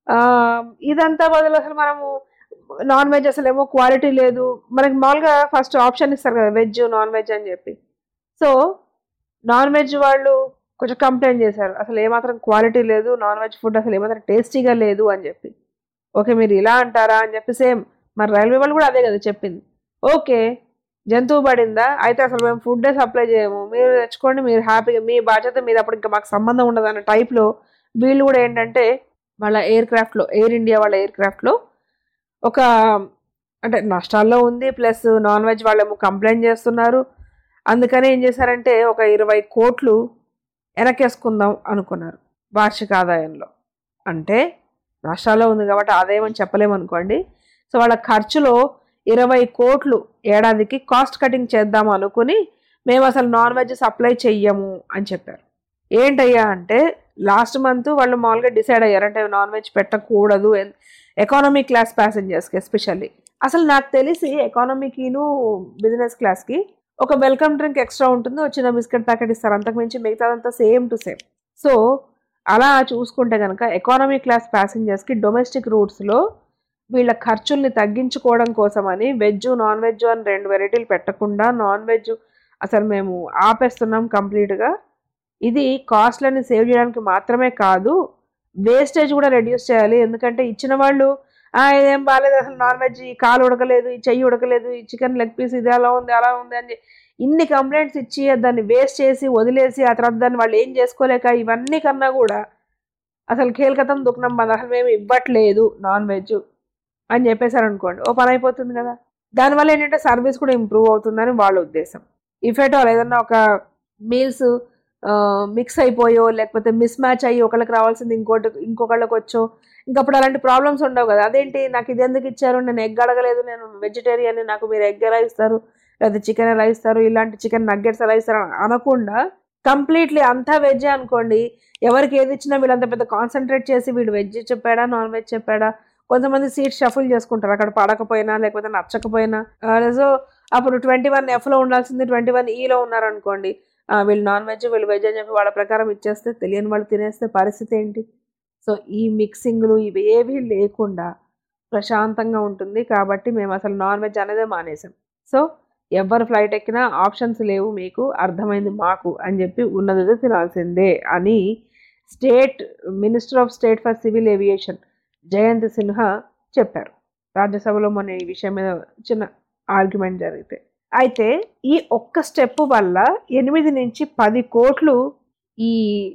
S4: ఇదంతా బదులు అసలు మనము నాన్ వెజ్ అసలు ఏమో క్వాలిటీ లేదు మనకి మామూలుగా ఫస్ట్ ఆప్షన్ ఇస్తారు కదా వెజ్ నాన్ వెజ్ అని చెప్పి సో నాన్ వెజ్ వాళ్ళు కొంచెం కంప్లైంట్ చేశారు అసలు ఏమాత్రం క్వాలిటీ లేదు నాన్ వెజ్ ఫుడ్ అసలు ఏమాత్రం టేస్టీగా లేదు అని చెప్పి ఓకే మీరు ఇలా అంటారా అని చెప్పి సేమ్ మరి రైల్వే వాళ్ళు కూడా అదే కదా చెప్పింది ఓకే జంతువు పడిందా అయితే అసలు మేము ఫుడ్డే సప్లై చేయము మీరు తెచ్చుకోండి మీరు హ్యాపీగా మీ బాధ్యత మీద అప్పుడు ఇంకా మాకు సంబంధం ఉండదు అన్న టైప్లో వీళ్ళు కూడా ఏంటంటే వాళ్ళ ఎయిర్ క్రాఫ్ట్లో ఎయిర్ ఇండియా వాళ్ళ ఎయిర్ క్రాఫ్ట్లో ఒక అంటే నష్టాల్లో ఉంది ప్లస్ నాన్ వెజ్ వాళ్ళేమో కంప్లైంట్ చేస్తున్నారు అందుకని ఏం చేశారంటే ఒక ఇరవై కోట్లు వెనకేసుకుందాం అనుకున్నారు వార్షిక ఆదాయంలో అంటే రాష్ట్రాల్లో ఉంది కాబట్టి ఆదాయం అని చెప్పలేము అనుకోండి సో వాళ్ళ ఖర్చులో ఇరవై కోట్లు ఏడాదికి కాస్ట్ కటింగ్ చేద్దాం అనుకుని మేము అసలు నాన్ వెజ్ సప్లై చెయ్యము అని చెప్పారు ఏంటయ్యా అంటే లాస్ట్ మంత్ వాళ్ళు మామూలుగా డిసైడ్ అయ్యారు అంటే నాన్ వెజ్ పెట్టకూడదు ఎకానమీ క్లాస్ ప్యాసింజర్స్కి ఎస్పెషల్లీ అసలు నాకు తెలిసి ఎకానమీకిను బిజినెస్ క్లాస్కి ఒక వెల్కమ్ డ్రింక్ ఎక్స్ట్రా ఉంటుంది ఒక చిన్న బిస్కెట్ ప్యాకెట్ ఇస్తారు అంతకుమించి మిగతాదంతా సేమ్ టు సేమ్ సో అలా చూసుకుంటే కనుక ఎకానమీ క్లాస్ ప్యాసింజర్స్కి డొమెస్టిక్ రూట్స్లో వీళ్ళ ఖర్చుల్ని తగ్గించుకోవడం కోసమని వెజ్ నాన్ వెజ్ అని రెండు వెరైటీలు పెట్టకుండా నాన్ వెజ్ అసలు మేము ఆపేస్తున్నాం కంప్లీట్గా ఇది కాస్ట్లని సేవ్ చేయడానికి మాత్రమే కాదు వేస్టేజ్ కూడా రెడ్యూస్ చేయాలి ఎందుకంటే ఇచ్చిన వాళ్ళు "ఆ, ఇదేం బాగాలేదు అసలు నాన్ వెజ్ ఈ కాలు ఉడకలేదు ఈ చెయ్యి ఉడకలేదు ఈ చికెన్ లెగ్ పీస్ ఇది అలా ఉంది అలా ఉంది అని ఇన్ని కంప్లైంట్స్ ఇచ్చి దాన్ని వేస్ట్ చేసి వదిలేసి ఆ తర్వాత దాన్ని వాళ్ళు ఏం చేసుకోలేక ఇవన్నీ కన్నా కూడా అసలు కేల్కతం దుఃఖం బంద్ అసలు మేము ఇవ్వట్లేదు నాన్ వెజ్ అని చెప్పేశారు అనుకోండి ఓ పని అయిపోతుంది కదా దానివల్ల ఏంటంటే సర్వీస్ కూడా ఇంప్రూవ్ అవుతుందని వాళ్ళ ఉద్దేశం ఇఫ్ ఎట్ ఆల్ ఏదన్నా ఒక మీల్స్ మిక్స్ అయిపోయో లేకపోతే మిస్ మ్యాచ్ అయ్యి ఒకళ్ళకి రావాల్సింది ఇంకోటి ఇంకొకళ్ళకి వచ్చో ఇంకప్పుడు అలాంటి ప్రాబ్లమ్స్ ఉండవు కదా అదేంటి నాకు ఇది ఎందుకు ఇచ్చారు నేను ఎగ్ అడగలేదు నేను వెజిటేరియన్ నాకు మీరు ఎగ్ ఎలా ఇస్తారు లేదా చికెన్ ఎలా ఇస్తారు ఇలాంటి చికెన్ నగ్గెట్స్ ఎలా ఇస్తారు అని అనకుండా కంప్లీట్లీ అంతా వెజ్ అనుకోండి ఎవరికి ఏది ఇచ్చినా వీళ్ళంత పెద్ద కాన్సన్ట్రేట్ చేసి వీడు వెజ్ చెప్పాడా నాన్ వెజ్ చెప్పాడా కొంతమంది సీట్ షఫుల్ చేసుకుంటారు అక్కడ పడకపోయినా లేకపోతే నచ్చకపోయినా సో అప్పుడు ట్వంటీ వన్ ఎఫ్లో ఉండాల్సింది ట్వంటీ వన్ ఈలో ఉన్నారనుకోండి ఆ, వీళ్ళు నాన్ వెజ్ వీళ్ళు వెజ్ అని చెప్పి వాళ్ళ ప్రకారం ఇచ్చేస్తే తెలియని వాళ్ళు తినేస్తే పరిస్థితి ఏంటి సో ఈ మిక్సింగ్లు ఇవి ఏవి లేకుండా ప్రశాంతంగా ఉంటుంది కాబట్టి మేము అసలు నాన్ వెజ్ అనేదే మానేసాం సో ఎవరు ఫ్లైట్ ఎక్కినా ఆప్షన్స్ లేవు మీకు అర్థమైంది మాకు అని చెప్పి ఉన్నది తినాల్సిందే అని state minister of state for civil aviation Jayant Sinha చెప్పారు రాజ్యసభలో మొన్న ఈ విషయం మీద చిన్న ఆర్గ్యుమెంట్ జరిగితే అయితే ఈ ఒక్క స్టెప్ వల్ల ఎనిమిది నుంచి పది కోట్లు ఈ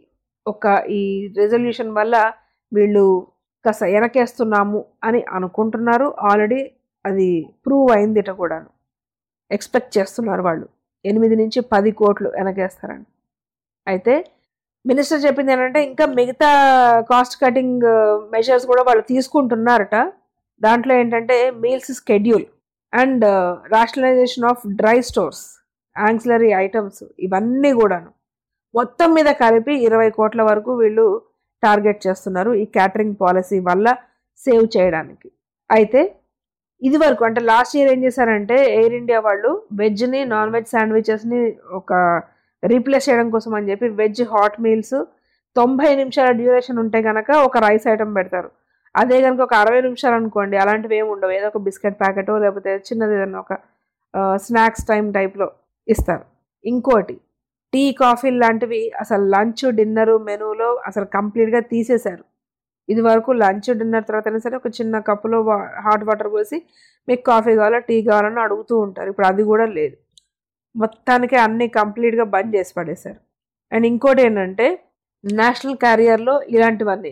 S4: ఒక ఈ రెజల్యూషన్ వల్ల వీళ్ళు కాస్త వెనకేస్తున్నాము అని అనుకుంటున్నారు ఆల్రెడీ అది ప్రూవ్ అయింది ఇట కూడాను ఎక్స్పెక్ట్ చేస్తున్నారు వాళ్ళు ఎనిమిది నుంచి పది కోట్లు వెనకేస్తారని అయితే మినిస్టర్ చెప్పింది ఏంటంటే ఇంకా మిగతా కాస్ట్ కటింగ్ మెజర్స్ కూడా వాళ్ళు తీసుకుంటున్నారట దాంట్లో ఏంటంటే meals schedule and rationalisation of dry stores ancillary items ఇవన్నీ కూడాను మొత్తం మీద కలిపి ఇరవై కోట్ల వరకు వీళ్ళు టార్గెట్ చేస్తున్నారు ఈ క్యాటరింగ్ పాలసీ వల్ల సేవ్ చేయడానికి అయితే ఇది వరకు అంటే లాస్ట్ ఇయర్ ఏం చేశారంటే ఎయిర్ ఇండియా వాళ్ళు వెజ్ని నాన్ వెజ్ శాండ్విచెస్ని ఒక రీప్లేస్ చేయడం కోసం అని చెప్పి వెజ్ హాట్ మీల్స్ తొంభై నిమిషాల డ్యూరేషన్ ఉంటే కనుక ఒక రైస్ ఐటమ్ పెడతారు అదే కనుక ఒక అరవై నిమిషాలు అనుకోండి అలాంటివి ఏమి ఉండవు ఏదో ఒక బిస్కెట్ ప్యాకెట్ లేకపోతే చిన్నది ఏదైనా ఒక స్నాక్స్ టైం టైప్లో ఇస్తారు ఇంకోటి టీ కాఫీ లాంటివి అసలు లంచ్ డిన్నర్ మెనూలో అసలు కంప్లీట్గా తీసేశారు ఇది వరకు లంచ్ డిన్నర్ తర్వాత అయినా సరే ఒక చిన్న కప్పులో హాట్ వాటర్ పోసి మీకు కాఫీ కావాలా టీ కావాలని అడుగుతూ ఉంటారు ఇప్పుడు అది కూడా లేదు మొత్తానికి అన్ని కంప్లీట్గా బంద్ చేసి పడేశారు అండ్ ఇంకోటి ఏంటంటే నేషనల్ క్యారియర్లో ఇలాంటివన్నీ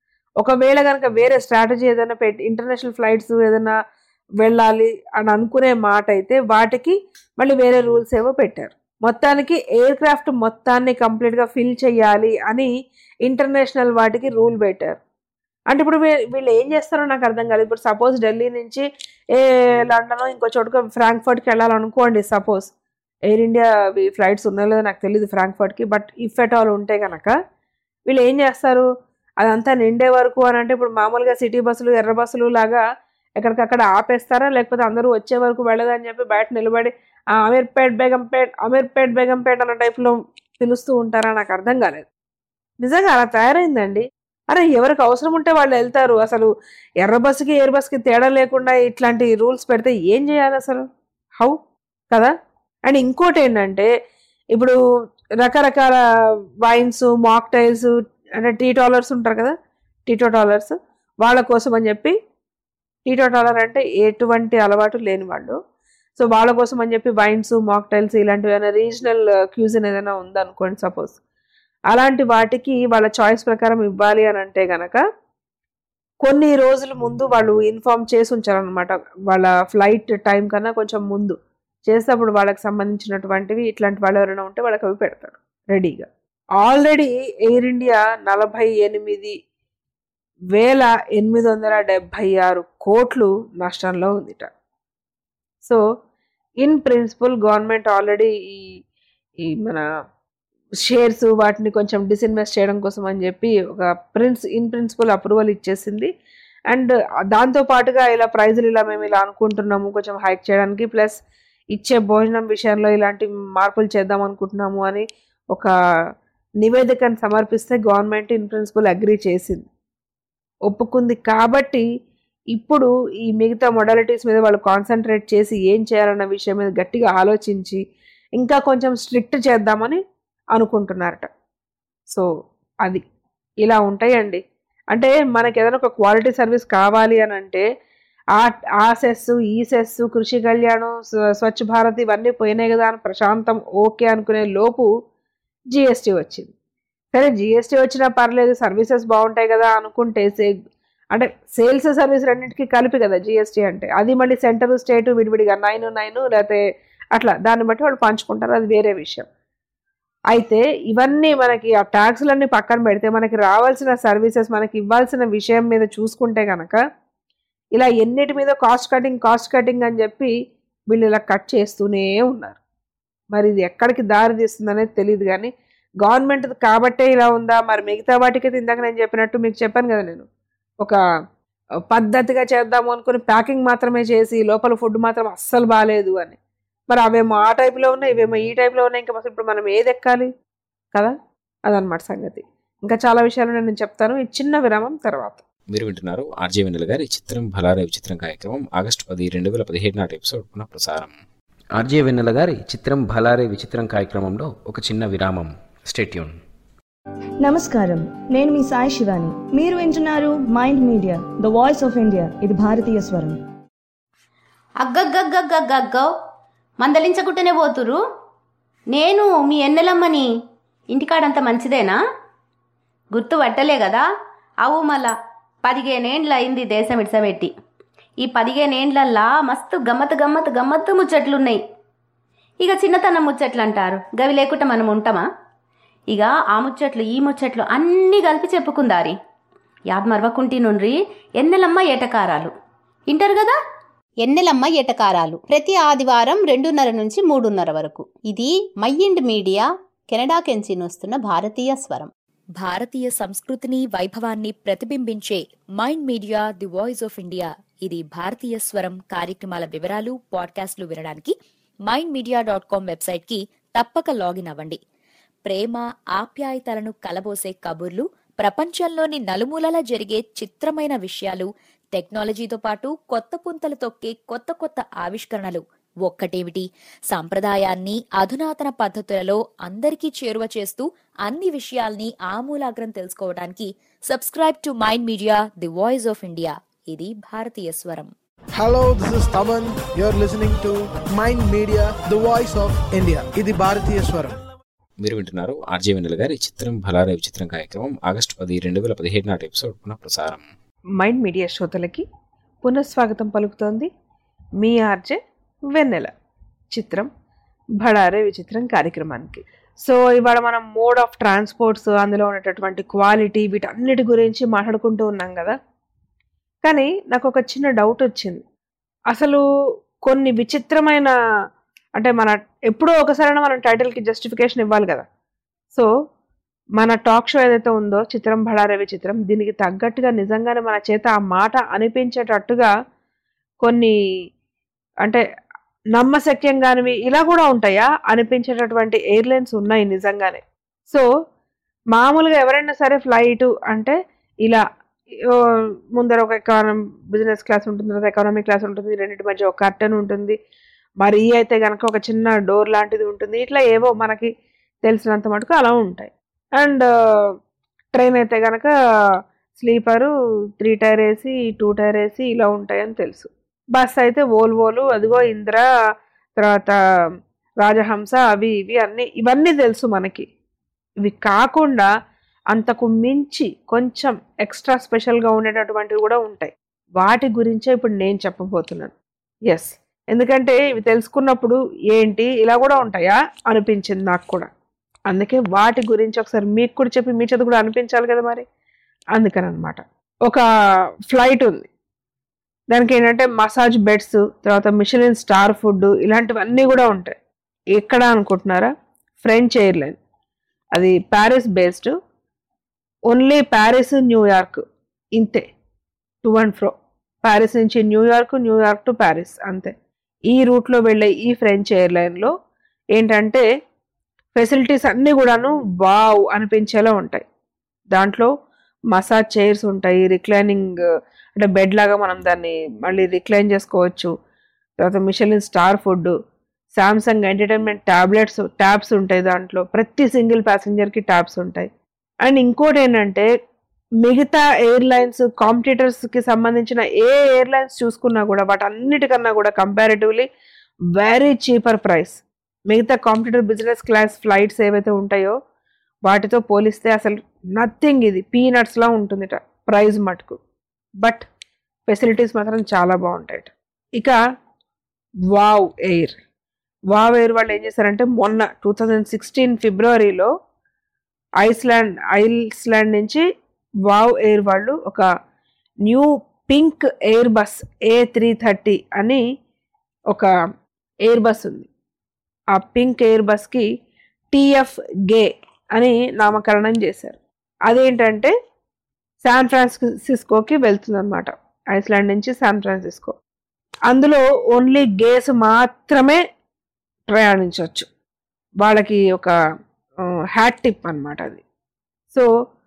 S4: ఒకవేళ కనుక వేరే స్ట్రాటజీ ఏదైనా పెట్టి ఇంటర్నేషనల్ ఫ్లైట్స్ ఏదైనా వెళ్ళాలి అని అనుకునే మాట అయితే వాటికి మళ్ళీ వేరే రూల్స్ ఏవో పెట్టారు మొత్తానికి ఎయిర్ క్రాఫ్ట్ మొత్తాన్ని కంప్లీట్గా ఫిల్ చేయాలి అని ఇంటర్నేషనల్ వాటికి రూల్ పెట్టారు అంటే ఇప్పుడు వీ- వీళ్ళు ఏం చేస్తారో నాకు అర్థం కాలేదు ఇప్పుడు సపోజ్ ఢిల్లీ నుంచి ఏ లండన్ ఇంకో చోటుకు ఫ్రాంక్ఫర్ట్కి వెళ్ళాలనుకోండి సపోజ్ ఎయిర్ ఇండియా ఫ్లైట్స్ ఉన్నాయో లేదో నాకు తెలియదు ఫ్రాంక్ఫర్ట్కి బట్ ఇఫ్ ఎట్ ఆల్ ఉంటే కనుక వీళ్ళు ఏం చేస్తారు అదంతా నిండే వరకు అని అంటే ఇప్పుడు మామూలుగా సిటీ బస్సులు ఎర్ర బస్సులు లాగా ఎక్కడికక్కడ ఆపేస్తారా లేకపోతే అందరూ వచ్చే వరకు వెళ్ళదని చెప్పి బయట నిలబడి "ఆ, అమీర్పేట్ బేగంపేట్ అమీర్పేట్ బేగంపేట్ అన్న టైప్లో పిలుస్తూ ఉంటారా నాకు అర్థం కాలేదు నిజంగా అలా తయారైందండి అరే ఎవరికి అవసరం ఉంటే వాళ్ళు వెళ్తారు అసలు ఎర్ర బస్సుకి ఎయిర్ బస్కి తేడా లేకుండా ఇట్లాంటి రూల్స్ పెడితే ఏం చేయాలి అసలు హౌ కదా అండ్ ఇంకోటి ఏంటంటే ఇప్పుడు రకరకాల వైన్స్ మాక్టైల్స్ అంటే టీ టాలర్స్ ఉంటారు కదా టీటో టాలర్స్ వాళ్ళ కోసం అని చెప్పి టీటో టాలర్ అంటే ఎటువంటి అలవాటు లేని వాళ్ళు సో వాళ్ళ కోసం అని చెప్పి వైన్స్ మాక్టైల్స్ ఇలాంటివి ఏమైనా రీజనల్ క్యూజిన్ ఏదైనా ఉందనుకోండి సపోజ్ అలాంటి వాటికి వాళ్ళ చాయిస్ ప్రకారం ఇవ్వాలి అని అంటే గనక కొన్ని రోజుల ముందు వాళ్ళు ఇన్ఫామ్ చేసి ఉంచారనమాట వాళ్ళ ఫ్లైట్ టైం కన్నా కొంచెం ముందు చేసేటప్పుడు వాళ్ళకి సంబంధించినటువంటివి ఇట్లాంటి వాళ్ళు ఎవరైనా ఉంటే వాళ్ళకి అవి పెడతారు రెడీగా ఆల్రెడీ ఎయిర్ ఇండియా నలభై ఎనిమిది వేల ఎనిమిది వందల డెబ్భై ఆరు కోట్లు నష్టంలో ఉందిట so in principle government already ఈ ఈ మన షేర్స్ వాటిని కొంచెం డిస్ఇన్వెస్ట్ చేయడం కోసం అని చెప్పి ఒక prince in principle approval and అండ్ దాంతో పాటుగా ఇలా ప్రైజులు ఇలా మేము ఇలా అనుకుంటున్నాము కొంచెం హైక్ చేయడానికి ప్లస్ ఇచ్చే భోజనం విషయంలో ఇలాంటి మార్పులు చేద్దాం అనుకుంటున్నాము అని ఒక నివేదికను సమర్పిస్తే గవర్నమెంట్ ఇన్ ప్రిన్సిపల్ అగ్రీ చేసింది ఒప్పుకుంది కాబట్టి ఇప్పుడు ఈ మిగతా మొడాలిటీస్ మీద వాళ్ళు కాన్సన్ట్రేట్ చేసి ఏం చేయాలన్న విషయం మీద గట్టిగా ఆలోచించి ఇంకా కొంచెం స్ట్రిక్ట్ చేద్దామని అనుకుంటున్నారట సో అది ఇలా ఉంటాయండి అంటే మనకి ఏదైనా ఒక క్వాలిటీ సర్వీస్ కావాలి అని అంటే ఆ ఆ సెస్ ఈ సెస్ కృషి కళ్యాణం స్వ- స్వచ్ఛ భారత్ ఇవన్నీ పోయినాయి కదా అని ప్రశాంతం ఓకే అనుకునే లోపు జిఎస్టీ వచ్చింది సరే జిఎస్టీ వచ్చినా పర్లేదు సర్వీసెస్ బాగుంటాయి కదా అనుకుంటే సే అంటే సేల్స్ సర్వీస్ రెండింటికి కలిపి కదా జిఎస్టీ అంటే అది మళ్ళీ సెంటర్ స్టేట్ విడివిడిగా నైన్ నైన్ లేకపోతే అట్లా దాన్ని బట్టి వాళ్ళు పంచుకుంటారు అది వేరే విషయం అయితే ఇవన్నీ మనకి ఆ ట్యాక్స్లన్నీ పక్కన పెడితే మనకి రావాల్సిన సర్వీసెస్ మనకి ఇవ్వాల్సిన విషయం మీద చూసుకుంటే కనుక ఇలా ఎన్నిటి మీద కాస్ట్ కటింగ్ కాస్ట్ కటింగ్ అని చెప్పి వీళ్ళు ఇలా కట్ చేస్తూనే ఉన్నారు మరి ఇది ఎక్కడికి దారి తీస్తుంది అనేది తెలియదు కానీ గవర్నమెంట్ కాబట్టే ఇలా ఉందా మరి మిగతా వాటికి ఇందాక నేను చెప్పినట్టు మీకు చెప్పాను కదా నేను ఒక పద్ధతిగా చేద్దాము అనుకుని ప్యాకింగ్ మాత్రమే చేసి లోపల ఫుడ్ మాత్రం అస్సలు బాగాలేదు అని మరి అవేమో ఆ టైప్లో ఉన్నాయి ఇవేమో ఈ టైప్లో ఉన్నాయి ఇంకా అసలు ఇప్పుడు మనం ఏది ఎక్కాలి కదా అదనమాట సంగతి ఇంకా చాలా విషయాలు నేను చెప్తాను ఈ చిన్న విరామం తర్వాత
S1: మీరు వింటున్నారు ఆర్జే వెన్నెల గారి చిత్రం భలారే విచిత్రం కార్యక్రమం ఆగస్టు పది రెండు వేల పదిహేడు నాటి ఎపిసోడ్ పునః ప్రసారం ఆర్జే వెన్నెల గారి చిత్రం భలారే విచిత్రం కార్యక్రమంలో ఒక చిన్న విరామం స్టేట్యూన్
S17: నమస్కారం నేను మీ సాయి శివాని మీరు వింటున్నారు mind media the voice of India ఇది భారతీయ స్వరం
S18: అగ్గగ్గగ్గగ్గగ్గో మందలించకుంటేనే పోతురు నేను మీ ఎన్నెలమ్మని ఇంటికాడంత మంచిదేనా గుర్తు పట్టలే కదా అవు మళ్ళా పదిహేనేండ్ల అయింది దేశం ఇడ్సబెట్టి ఈ పదిహేనేండ్లల్లా మస్తు గమ్మత్ గమ్మత్ గమ్మత్తు ముచ్చట్లున్నాయి ఇక చిన్నతనం ముచ్చట్లు అంటారు గవి లేకుండా మనం ఉంటామా ఇక ఆ ముచ్చట్లు ఈ ముచ్చట్లు అన్నీ కలిపి చెప్పుకుందారి యాద్ మరవకుంటి నుండ్రి ఎన్నెలమ్మ ఏటకారాలు ఇంటారు కదా ఎన్నెలమ్మ ఎటకారాలు ప్రతి ఆదివారం రెండున్నర నుంచి మూడున్నర వరకు ఇది మైండ్ మీడియా కెనడా కెంచి వస్తున్న భారతీయ స్వరం
S8: భారతీయ సంస్కృతిని వైభవాన్ని ప్రతిబింబించే mind media the voice of India ఇది భారతీయ స్వరం కార్యక్రమాల వివరాలు పాడ్కాస్ట్లు వినడానికి mind media dot com website కి తప్పక లాగిన్ అవ్వండి ప్రేమ ఆప్యాయతలను కలబోసే కబుర్లు ప్రపంచంలోని నలుమూలలా జరిగే చిత్రమైన విషయాలు టెక్నాలజీతో పాటు కొత్త పుంతలు తొక్కే కొత్త కొత్త ఆవిష్కరణలు ఒక్కటేమిటి సాంప్రదాయాన్ని అధునాతన పద్ధతులలో అందరికీ చేరువ చేస్తూ అన్ని విషయాల్ని ఆమూలాగ్రం తెలుసుకోవడానికి subscribe to mind media the voice of India ఇది భారతీయ స్వరం
S19: Hello, this is Taman. You're listening to Mind Media, the voice of India. ఇది భారతీయ స్వరం
S1: మీరు వింటున్నారు ఆర్జే వెన్నెల గారి చిత్రం భలారే విచిత్రం కార్యక్రమం ఆగస్టు పది రెండు వేల పదిహేడు నాటి ఎపిసోడ్ పునః ప్రసారం
S4: మైండ్ మీడియా శ్రోతలకి పునఃస్వాగతం పలుకుతోంది మీ ఆర్జే వెన్నెల చిత్రం భడారే విచిత్రం కార్యక్రమానికి సో ఇవాళ మనం మోడ్ ఆఫ్ ట్రాన్స్పోర్ట్స్ అందులో ఉన్నటువంటి క్వాలిటీ వీటన్నిటి గురించి మాట్లాడుకుంటూ ఉన్నాం కదా కానీ నాకు ఒక చిన్న డౌట్ వచ్చింది అసలు కొన్ని విచిత్రమైన అంటే మన ఎప్పుడో ఒకసారైనా మనం టైటిల్కి జస్టిఫికేషన్ ఇవ్వాలి కదా సో మన టాక్ షో ఏదైతే ఉందో చిత్రం భడారే విచిత్రం దీనికి తగ్గట్టుగా నిజంగానే మన చేత ఆ మాట అనిపించేటట్టుగా కొన్ని అంటే నమ్మశక్యంగానివి ఇలా కూడా ఉంటాయా అనిపించేటటువంటి ఎయిర్లైన్స్ ఉన్నాయి నిజంగానే సో మామూలుగా ఎవరైనా సరే ఫ్లైట్ అంటే ఇలా ఓ, ముందర ఒక ఎకానమీ బిజినెస్ క్లాస్ ఉంటుంది తర్వాత ఎకానమీ క్లాస్ ఉంటుంది రెండింటి మధ్య ఒక కర్టెన్ ఉంటుంది మరి అయితే కనుక ఒక చిన్న డోర్ లాంటిది ఉంటుంది ఇట్లా ఏవో మనకి తెలిసినంత మటుకు అలా ఉంటాయి అండ్ ట్రైన్ అయితే కనుక స్లీపరు త్రీ టైర్ వేసి టూ టైర్ వేసి ఇలా ఉంటాయని తెలుసు బస్ అయితే ఓల్వోలు అదిగో ఇంద్ర తర్వాత రాజహంస అవి ఇవి అన్నీ ఇవన్నీ తెలుసు మనకి ఇవి కాకుండా అంతకు మించి కొంచెం ఎక్స్ట్రా స్పెషల్గా ఉండేటటువంటివి కూడా ఉంటాయి వాటి గురించే ఇప్పుడు నేను చెప్పబోతున్నాను ఎస్ ఎందుకంటే ఇవి తెలుసుకున్నప్పుడు ఏంటి ఇలా కూడా ఉంటాయా అనిపించింది నాకు కూడా అందుకే వాటి గురించి ఒకసారి మీకు కూడా చెప్పి మీ చేత కూడా అనిపించాలి కదా మరి అందుకని అనమాట ఒక ఫ్లైట్ ఉంది దానికి ఏంటంటే మసాజ్ బెడ్స్ తర్వాత మిషలిన్ స్టార్ ఫుడ్ ఇలాంటివన్నీ కూడా ఉంటాయి ఎక్కడ అనుకుంటున్నారా ఫ్రెంచ్ ఎయిర్లైన్ అది Paris based only Paris New York ఇంతే టు అండ్ ఫ్రో ప్యారిస్ నుంచి న్యూయార్క్ న్యూయార్క్ టు ప్యారిస్ అంతే ఈ రూట్లో వెళ్ళే ఈ ఫ్రెంచ్ ఎయిర్లైన్లో ఏంటంటే ఫెసిలిటీస్ అన్నీ కూడాను వావ్ అనిపించేలా ఉంటాయి దాంట్లో మసాజ్ చైర్స్ ఉంటాయి రిక్లైనింగ్ అంటే బెడ్ లాగా మనం దాన్ని మళ్ళీ రిక్లైన్ చేసుకోవచ్చు తర్వాత Michelin star food Samsung entertainment tablets tabs ఉంటాయి దాంట్లో ప్రతి సింగిల్ ప్యాసింజర్కి ట్యాబ్స్ ఉంటాయి అండ్ ఇంకోటి ఏంటంటే మిగతా ఎయిర్లైన్స్ కాంపిటీటర్స్కి సంబంధించిన ఏ ఎయిర్లైన్స్ చూసుకున్నా కూడా వాటన్నిటికన్నా కూడా కంపారిటివ్లీ వెరీ చీపర్ ప్రైస్ మిగతా కాంపిటేటివ్ బిజినెస్ క్లాస్ ఫ్లైట్స్ ఏవైతే ఉంటాయో వాటితో పోలిస్తే అసలు నథింగ్ ఇది పీనట్స్లా ఉంటుందిట ప్రైస్ మటుకు బట్ ఫెసిలిటీస్ మాత్రం చాలా బాగుంటాయట ఇక వావ్ ఎయిర్ వావ్ ఎయిర్ వాళ్ళు ఏం చేశారంటే మొన్న టూ థౌజండ్ సిక్స్టీన్ ఫిబ్రవరిలో ఐస్లాండ్ ఐస్లాండ్ నుంచి వావ్ ఎయిర్ వాళ్ళు ఒక new pink airbus A three thirty అని ఒక ఎయిర్ బస్ ఉంది ఆ పింక్ ఎయిర్ బస్కి టిఎఫ్ గే అని నామకరణం చేశారు అదేంటంటే శాన్ ఫ్రాన్సిస్కోకి వెళ్తుంది అనమాట ఐస్లాండ్ నుంచి శాన్ ఫ్రాన్సిస్కో అందులో ఓన్లీ గేస్ మాత్రమే ప్రయాణించవచ్చు వాళ్ళకి ఒక హ్యాట్ టిప్ అనమాట అది సో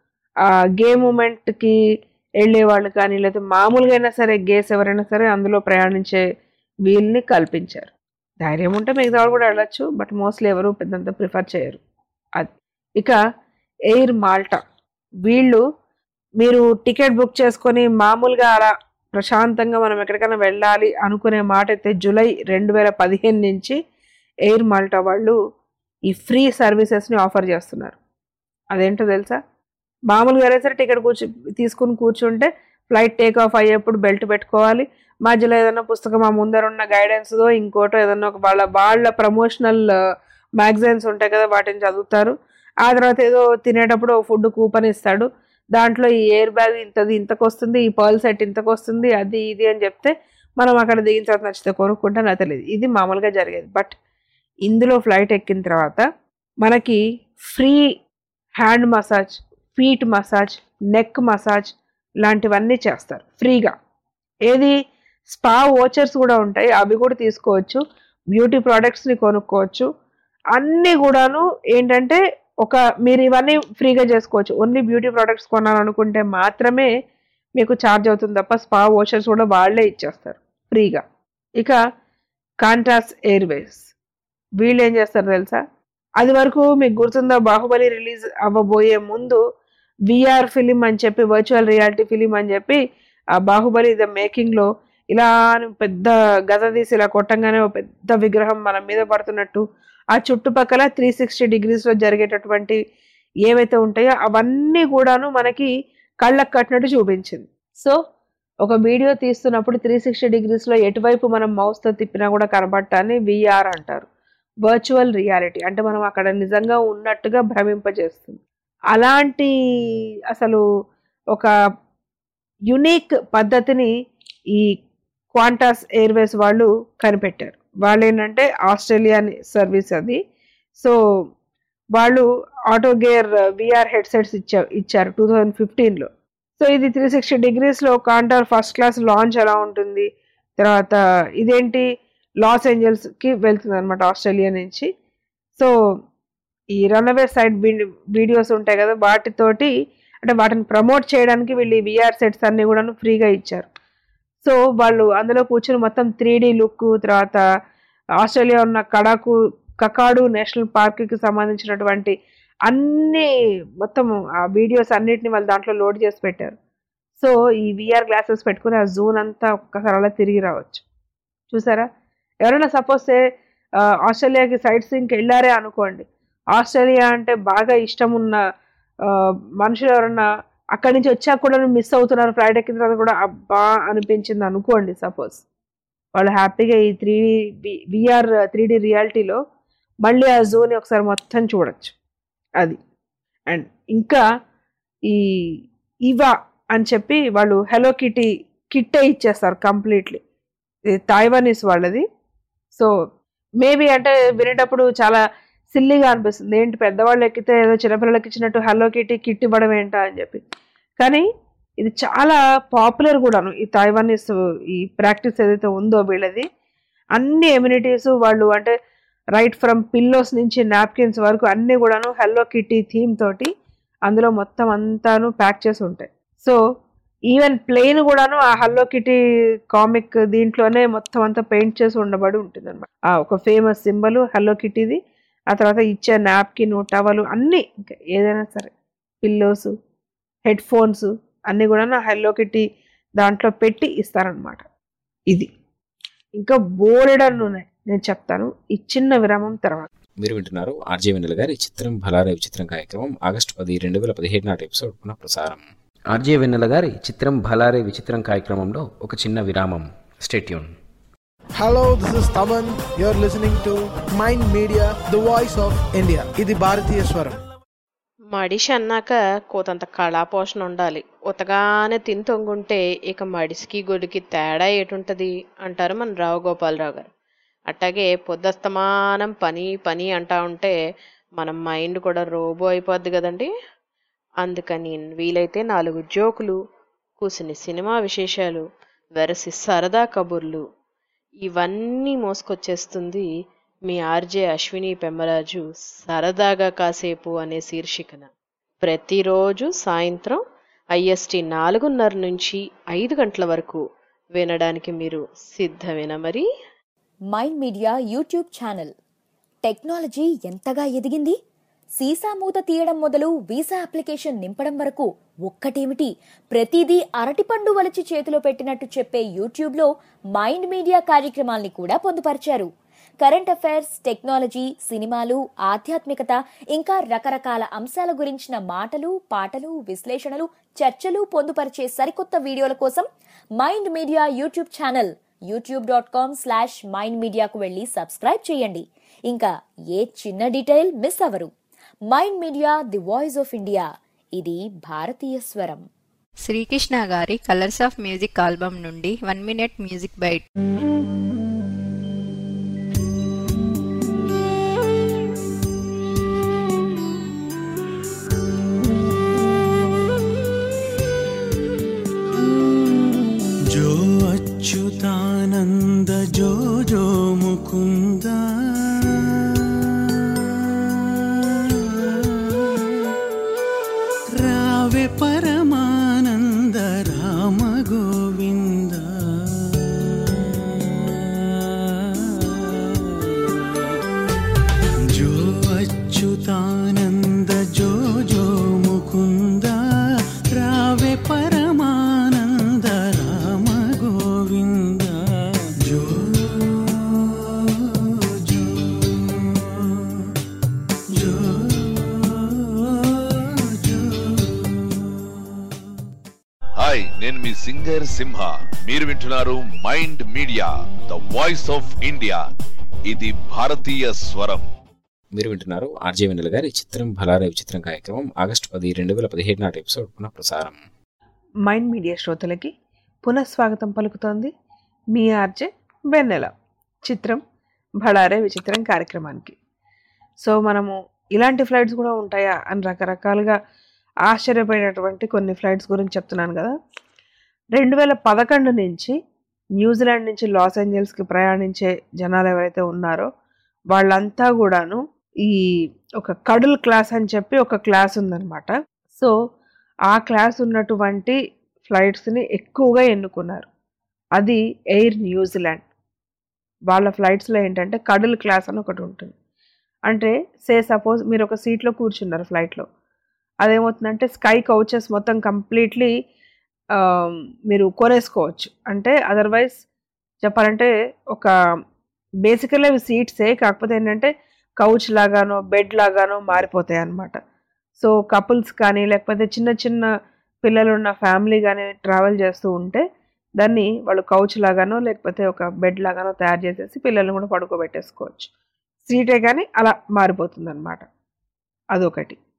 S4: ఆ గే మూమెంట్కి వెళ్ళే వాళ్ళు కానీ లేదా మామూలుగా అయినా సరే గేస్ ఎవరైనా సరే అందులో ప్రయాణించే వీల్ని కల్పించారు ధైర్యం ఉంటే మిగతా వాళ్ళు కూడా వెళ్ళచ్చు బట్ మోస్ట్లీ ఎవరు పెద్దంత ప్రిఫర్ చేయరు అది ఇక ఎయిర్ మాల్టా వీళ్ళు మీరు టికెట్ బుక్ చేసుకొని మామూలుగా అలా ప్రశాంతంగా మనం ఎక్కడికైనా వెళ్ళాలి అనుకునే మాట అయితే జూలై రెండు వేల పదిహేను నుంచి ఎయిర్ మాల్టా వాళ్ళు ఈ ఫ్రీ సర్వీసెస్ని ఆఫర్ చేస్తున్నారు అదేంటో తెలుసా మామూలుగా అయినా సరే టికెట్ కూర్చు తీసుకుని కూర్చుంటే ఫ్లైట్ టేక్ ఆఫ్ అయ్యేప్పుడు బెల్ట్ పెట్టుకోవాలి మధ్యలో ఏదైనా పుస్తకం ఆ ముందర ఉన్న గైడెన్స్దో ఇంకోటో ఏదైనా ఒక వాళ్ళ వాళ్ళ ప్రమోషనల్ మ్యాగజైన్స్ ఉంటాయి కదా వాటిని చదువుతారు ఆ తర్వాత ఏదో తినేటప్పుడు ఫుడ్ కూపన్ ఇస్తాడు దాంట్లో ఈ ఎయిర్ బ్యాగ్ ఇంతది ఇంతకు వస్తుంది ఈ పర్ల్ సెట్ ఇంతకు వస్తుంది అది ఇది అని చెప్తే మనం అక్కడ దిగిన తర్వాత నచ్చితే కొనుక్కుంటే నాకు తెలియదు ఇది మామూలుగా జరిగేది బట్ ఇందులో ఫ్లైట్ ఎక్కిన తర్వాత మనకి free hand massage feet massage neck massage లాంటివన్నీ చేస్తారు ఫ్రీగా ఏది స్పా ఓచర్స్ కూడా ఉంటాయి అవి కూడా తీసుకోవచ్చు బ్యూటీ ప్రోడక్ట్స్ని కొనుక్కోవచ్చు అన్నీ కూడాను ఏంటంటే ఒక మీరు ఇవన్నీ ఫ్రీగా చేసుకోవచ్చు ఓన్లీ బ్యూటీ ప్రోడక్ట్స్ కొనాలనుకుంటే మాత్రమే మీకు ఛార్జ్ అవుతుంది తప్ప స్పా ఓచర్స్ కూడా వాళ్ళే ఇచ్చేస్తారు ఫ్రీగా ఇక కాంట్రాస్ ఎయిర్వేస్ వీళ్ళు ఏం చేస్తారు తెలుసా అది వరకు మీకు గుర్తుందా బాహుబలి రిలీజ్ అవ్వబోయే ముందు విఆర్ ఫిలిం అని చెప్పి వర్చువల్ రియాలిటీ ఫిలిం అని చెప్పి ఆ బాహుబలి ద మేకింగ్లో ఇలా అని పెద్ద గద తీసి ఇలా కొట్టంగానే ఒక పెద్ద విగ్రహం మన మీద పడుతున్నట్టు ఆ చుట్టుపక్కల త్రీ సిక్స్టీ డిగ్రీస్లో జరిగేటటువంటి ఏవైతే ఉంటాయో అవన్నీ కూడాను మనకి కళ్ళకు కట్టినట్టు చూపించింది సో ఒక వీడియో తీస్తున్నప్పుడు త్రీ సిక్స్టీ డిగ్రీస్లో ఎటువైపు మనం మౌస్తో తిప్పినా కూడా కనబడటాన్ని విఆర్ అంటారు వర్చువల్ రియాలిటీ అంటే మనం అక్కడ నిజంగా ఉన్నట్టుగా భ్రమింపజేస్తుంది అలాంటి అసలు ఒక యునిక్ పద్ధతిని ఈ క్వాంటాస్ ఎయిర్వేస్ వాళ్ళు కనిపెట్టారు వాళ్ళు ఏంటంటే ఆస్ట్రేలియన్ సర్వీస్ అది సో వాళ్ళు ఆటో గేర్ విఆర్ హెడ్సెట్స్ ఇచ్చా ఇచ్చారు టూ థౌజండ్ ఫిఫ్టీన్లో సో ఇది త్రీ సిక్స్టీ డిగ్రీస్లో కాంటార్ ఫస్ట్ క్లాస్ లాంచ్ ఎలా ఉంటుంది తర్వాత ఇదేంటి లాస్ ఏంజల్స్కి వెళ్తుంది అనమాట ఆస్ట్రేలియా నుంచి సో ఈ రన్అవే సైడ్ వీడియోస్ ఉంటాయి కదా వాటితోటి అంటే వాటిని ప్రమోట్ చేయడానికి వీళ్ళు విఆర్ సెట్స్ అన్ని కూడా ఫ్రీగా ఇచ్చారు సో వాళ్ళు అందులో కూర్చుని మొత్తం త్రీ డి లుక్ తర్వాత ఆస్ట్రేలియా ఉన్న కడాకు కకాడు నేషనల్ పార్క్కి సంబంధించినటువంటి అన్ని మొత్తం ఆ వీడియోస్ అన్నిటిని వాళ్ళు దాంట్లో లోడ్ చేసి పెట్టారు సో ఈ విఆర్ గ్లాసెస్ పెట్టుకుని ఆ జూన్ అంతా ఒక్కసారి అలా తిరిగి రావచ్చు చూసారా ఎవరైనా సపోజ్ ఆస్ట్రేలియాకి సైట్ సీయింగ్కి వెళ్ళారే అనుకోండి ఆస్ట్రేలియా అంటే బాగా ఇష్టం ఉన్న మనుషులు ఎవరన్నా అక్కడి నుంచి వచ్చాక కూడా మిస్ అవుతున్నారు ఫ్లైట్ ఎక్కిన తర్వాత కూడా అబ్బా అనిపించింది అనుకోండి సపోజ్ వాళ్ళు హ్యాపీగా ఈ త్రీ విఆర్ త్రీ డి రియాలిటీలో మళ్ళీ ఆ జూని ఒకసారి మొత్తం చూడొచ్చు అది అండ్ ఇంకా ఈ ఇవా అని చెప్పి వాళ్ళు హెలో కిటీ కిట్టే ఇచ్చేస్తారు కంప్లీట్లీ ఇది తాయివానీస్ వాళ్ళది సో మేబీ అంటే వినేటప్పుడు చాలా సిల్లీగా అనిపిస్తుంది ఏంటి పెద్దవాళ్ళు ఎక్కితే ఏదో చిన్నపిల్లలకి ఇచ్చినట్టు హలో కిటీ కిట్ ఇవ్వడం ఏంటా అని చెప్పి కానీ ఇది చాలా పాపులర్ కూడాను ఈ తాయివానీస్ ఈ ప్రాక్టీస్ ఏదైతే ఉందో వీళ్ళది అన్ని ఎమ్యూనిటీస్ వాళ్ళు అంటే రైట్ ఫ్రమ్ పిల్లోస్ నుంచి నాప్కిన్స్ వరకు అన్నీ కూడాను హెల్లో కిటీ థీమ్ తోటి అందులో మొత్తం అంతాను ప్యాక్ చేసి ఉంటాయి సో ఈవెన్ ప్లెయిన్ కూడాను ఆ హల్లో కిటీ కామిక్ దీంట్లోనే మొత్తం అంతా పెయింట్ చేసి ఉండబడి ఉంటుంది అనమాట ఆ ఒక ఫేమస్ సింబల్ హల్లో కిటీది ఆ తర్వాత ఇచ్చే నాప్కిన్ టవలు అన్నీ ఇంకా ఏదైనా సరే పిల్లోస్ హెడ్ ఫోన్స్ అన్నీ కూడా హెల్లో కిటీ దాంట్లో పెట్టి ఇస్తారనమాట ఇది ఇంకా బోలెడన్ని ఉన్నాయి నేను చెప్తాను ఈ చిన్న విరామం తర్వాత
S1: మీరు వింటున్నారు ఆర్జే వెన్నెల గారి చిత్రం భలారే విచిత్రం కార్యక్రమం ఆగస్టు పది రెండు వేల పదిహేడు నాటి ఎపిసోడ్ పునః ప్రసారం ఆర్జే వెన్నెల గారి చిత్రం భలారే విచిత్రం కార్యక్రమంలో ఒక చిన్న విరామం stay tune
S19: Hello, this is Taman. You're listening to Mind Media, the voice of India. ఇది భారతీయ స్వరం
S20: మడిషి అన్నాక కోతంత కళాపోషణ ఉండాలి ఉతగానే తిని తొంగుంటే ఇక మడిసికి గొడికి తేడా ఏటుంటది అంటారు మన రావు గోపాలరావు గారు అట్టాగే పొద్దస్తమానం పని పని అంటా ఉంటే మన మైండ్ కూడా రోబో అయిపోద్ది కదండి అందుకని వీలైతే నాలుగు జోకులు కూసిని సినిమా విశేషాలు వెరసి సరదా కబుర్లు ఇవన్నీ మోసుకొచ్చేస్తుంది మీ ఆర్జే అశ్విని పెమ్మరాజు సరదాగా కాసేపు అనే శీర్షికన ప్రతిరోజు సాయంత్రం ఐఎస్టి నాలుగున్నర నుంచి ఐదు గంటల వరకు వినడానికి మీరు సిద్ధమేనా మరి
S8: mind media YouTube channel technology ఎంతగా ఎదిగింది సీసా మూత తీయడం మొదలు వీసా అప్లికేషన్ నింపడం వరకు ఒక్కటేమిటి ప్రతిదీ అరటిపండు వలిచి చేతిలో పెట్టినట్టు చెప్పే యూట్యూబ్లో మైండ్ మీడియా కార్యక్రమాల్ని కూడా పొందుపరిచారు కరెంట్ అఫైర్స్ టెక్నాలజీ సినిమాలు ఆధ్యాత్మికత ఇంకా రకరకాల అంశాల గురించిన మాటలు పాటలు విశ్లేషణలు చర్చలు పొందుపరిచే సరికొత్త వీడియోల కోసం mind media YouTube channel YouTube dot com slash mind మీడియాకు వెళ్ళి సబ్స్క్రైబ్ చేయండి ఇంకా ఏ చిన్న డీటెయిల్ మిస్ అవరు mind media the voice of India ఇది భారతీయ స్వరం
S13: శ్రీకృష్ణ గారి కలర్స్ ఆఫ్ మ్యూజిక్ ఆల్బమ్ నుండి వన్ మినిట్ మ్యూజిక్ బైట్
S14: जो अच्युतानन्द जो जो मुकुन्द रावे परमानन्द राम गोविन्द जो अच्युतानन्द जो जो मुकुन्द रावे परमानन्द राम गोविन्द जो जो जो
S21: హాయ్ నేను మీ సింగర్ సింహ మీరు వింటున్నారు mind media the voice of India ఇది భారతీయ స్వరం
S1: మీరు వింటున్నారు ఆర్జే వెన్నెల గారి చిత్రం భలారే విచిత్రం కార్యక్రమం ఆగస్టు పది రెండు వేల పదిహేడు నాటి ఎపిసోడ్ పునః ప్రసారం
S4: మైండ్ మీడియా శ్రోతలకి పునఃస్వాగతం పలుకుతోంది మీ ఆర్జే వెన్నెల చిత్రం భడారే విచిత్రం కార్యక్రమానికి సో మనము ఇలాంటి ఫ్లైట్స్ కూడా ఉంటాయా అని రకరకాలుగా ఆశ్చర్యపోయినటువంటి కొన్ని ఫ్లైట్స్ గురించి చెప్తున్నాను కదా రెండు వేల పదకొండు నుంచి న్యూజిలాండ్ నుంచి లాస్ ఏంజల్స్కి ప్రయాణించే జనాలు ఎవరైతే ఉన్నారో వాళ్ళంతా కూడాను ఈ ఒక కడుల్ క్లాస్ అని చెప్పి ఒక క్లాస్ ఉందన్నమాట సో ఆ క్లాస్ ఉన్నటువంటి ఫ్లైట్స్ని ఎక్కువగా ఎన్నుకున్నారు అది ఎయిర్ న్యూజిలాండ్ వాళ్ళ ఫ్లైట్స్లో ఏంటంటే కడుల్ క్లాస్ అని ఒకటి ఉంటుంది అంటే సే సపోజ్ మీరు ఒక సీట్లో కూర్చున్నారు ఫ్లైట్లో అదేమవుతుందంటే స్కై కౌచెస్ మొత్తం కంప్లీట్లీ మీరు కొనేసుకోవచ్చు అంటే అదర్వైజ్ చెప్పాలంటే ఒక బేసికల్లీ అవి సీట్సే కాకపోతే ఏంటంటే కౌచ్ లాగానో బెడ్ లాగానో మారిపోతాయి అన్నమాట సో కపుల్స్ కానీ లేకపోతే చిన్న చిన్న పిల్లలు ఉన్న ఫ్యామిలీ కానీ ట్రావెల్ చేస్తూ ఉంటే దాన్ని వాళ్ళు కౌచ్ లాగానో లేకపోతే ఒక బెడ్ లాగానో తయారు చేసేసి పిల్లల్ని కూడా పడుకోబెట్టేసుకోవచ్చు సీటే కానీ అలా మారిపోతుంది అనమాట అదొకటి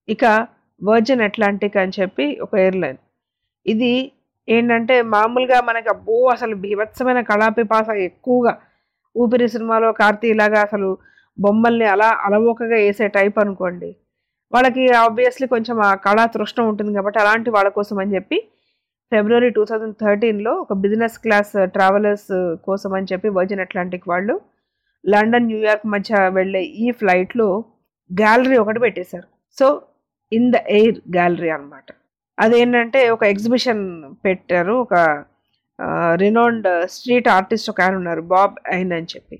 S4: ఇక వర్జిన్ అట్లాంటిక్ అని చెప్పి ఒక ఎయిర్లైన్ ఇది ఏంటంటే మామూలుగా మనకి అబ్బో అసలు బీభత్సమైన కళాపిపాస ఎక్కువగా ఊపిరి సినిమాలో కార్తీ లాగా అసలు బొమ్మల్ని అలా అలవోకగా వేసే టైప్ అనుకోండి వాళ్ళకి ఆబ్వియస్లీ కొంచెం ఆ కళా తృష్ణ ఉంటుంది కాబట్టి అలాంటి వాళ్ళ కోసం అని చెప్పి ఫిబ్రవరి టూ థౌజండ్ థర్టీన్లో ఒక బిజినెస్ క్లాస్ ట్రావెలర్స్ కోసం అని చెప్పి వర్జిన్ అట్లాంటిక్ వాళ్ళు లండన్ న్యూయార్క్ మధ్య వెళ్ళే ఈ ఫ్లైట్లో గ్యాలరీ ఒకటి పెట్టేశారు so in the air gallery అనమాట అదేంటంటే ఒక ఎగ్జిబిషన్ పెట్టారు ఒక రినౌండ్ స్ట్రీట్ ఆర్టిస్ట్ ఒక ఆయన ఉన్నారు బాబ్ అయిన్ అని చెప్పి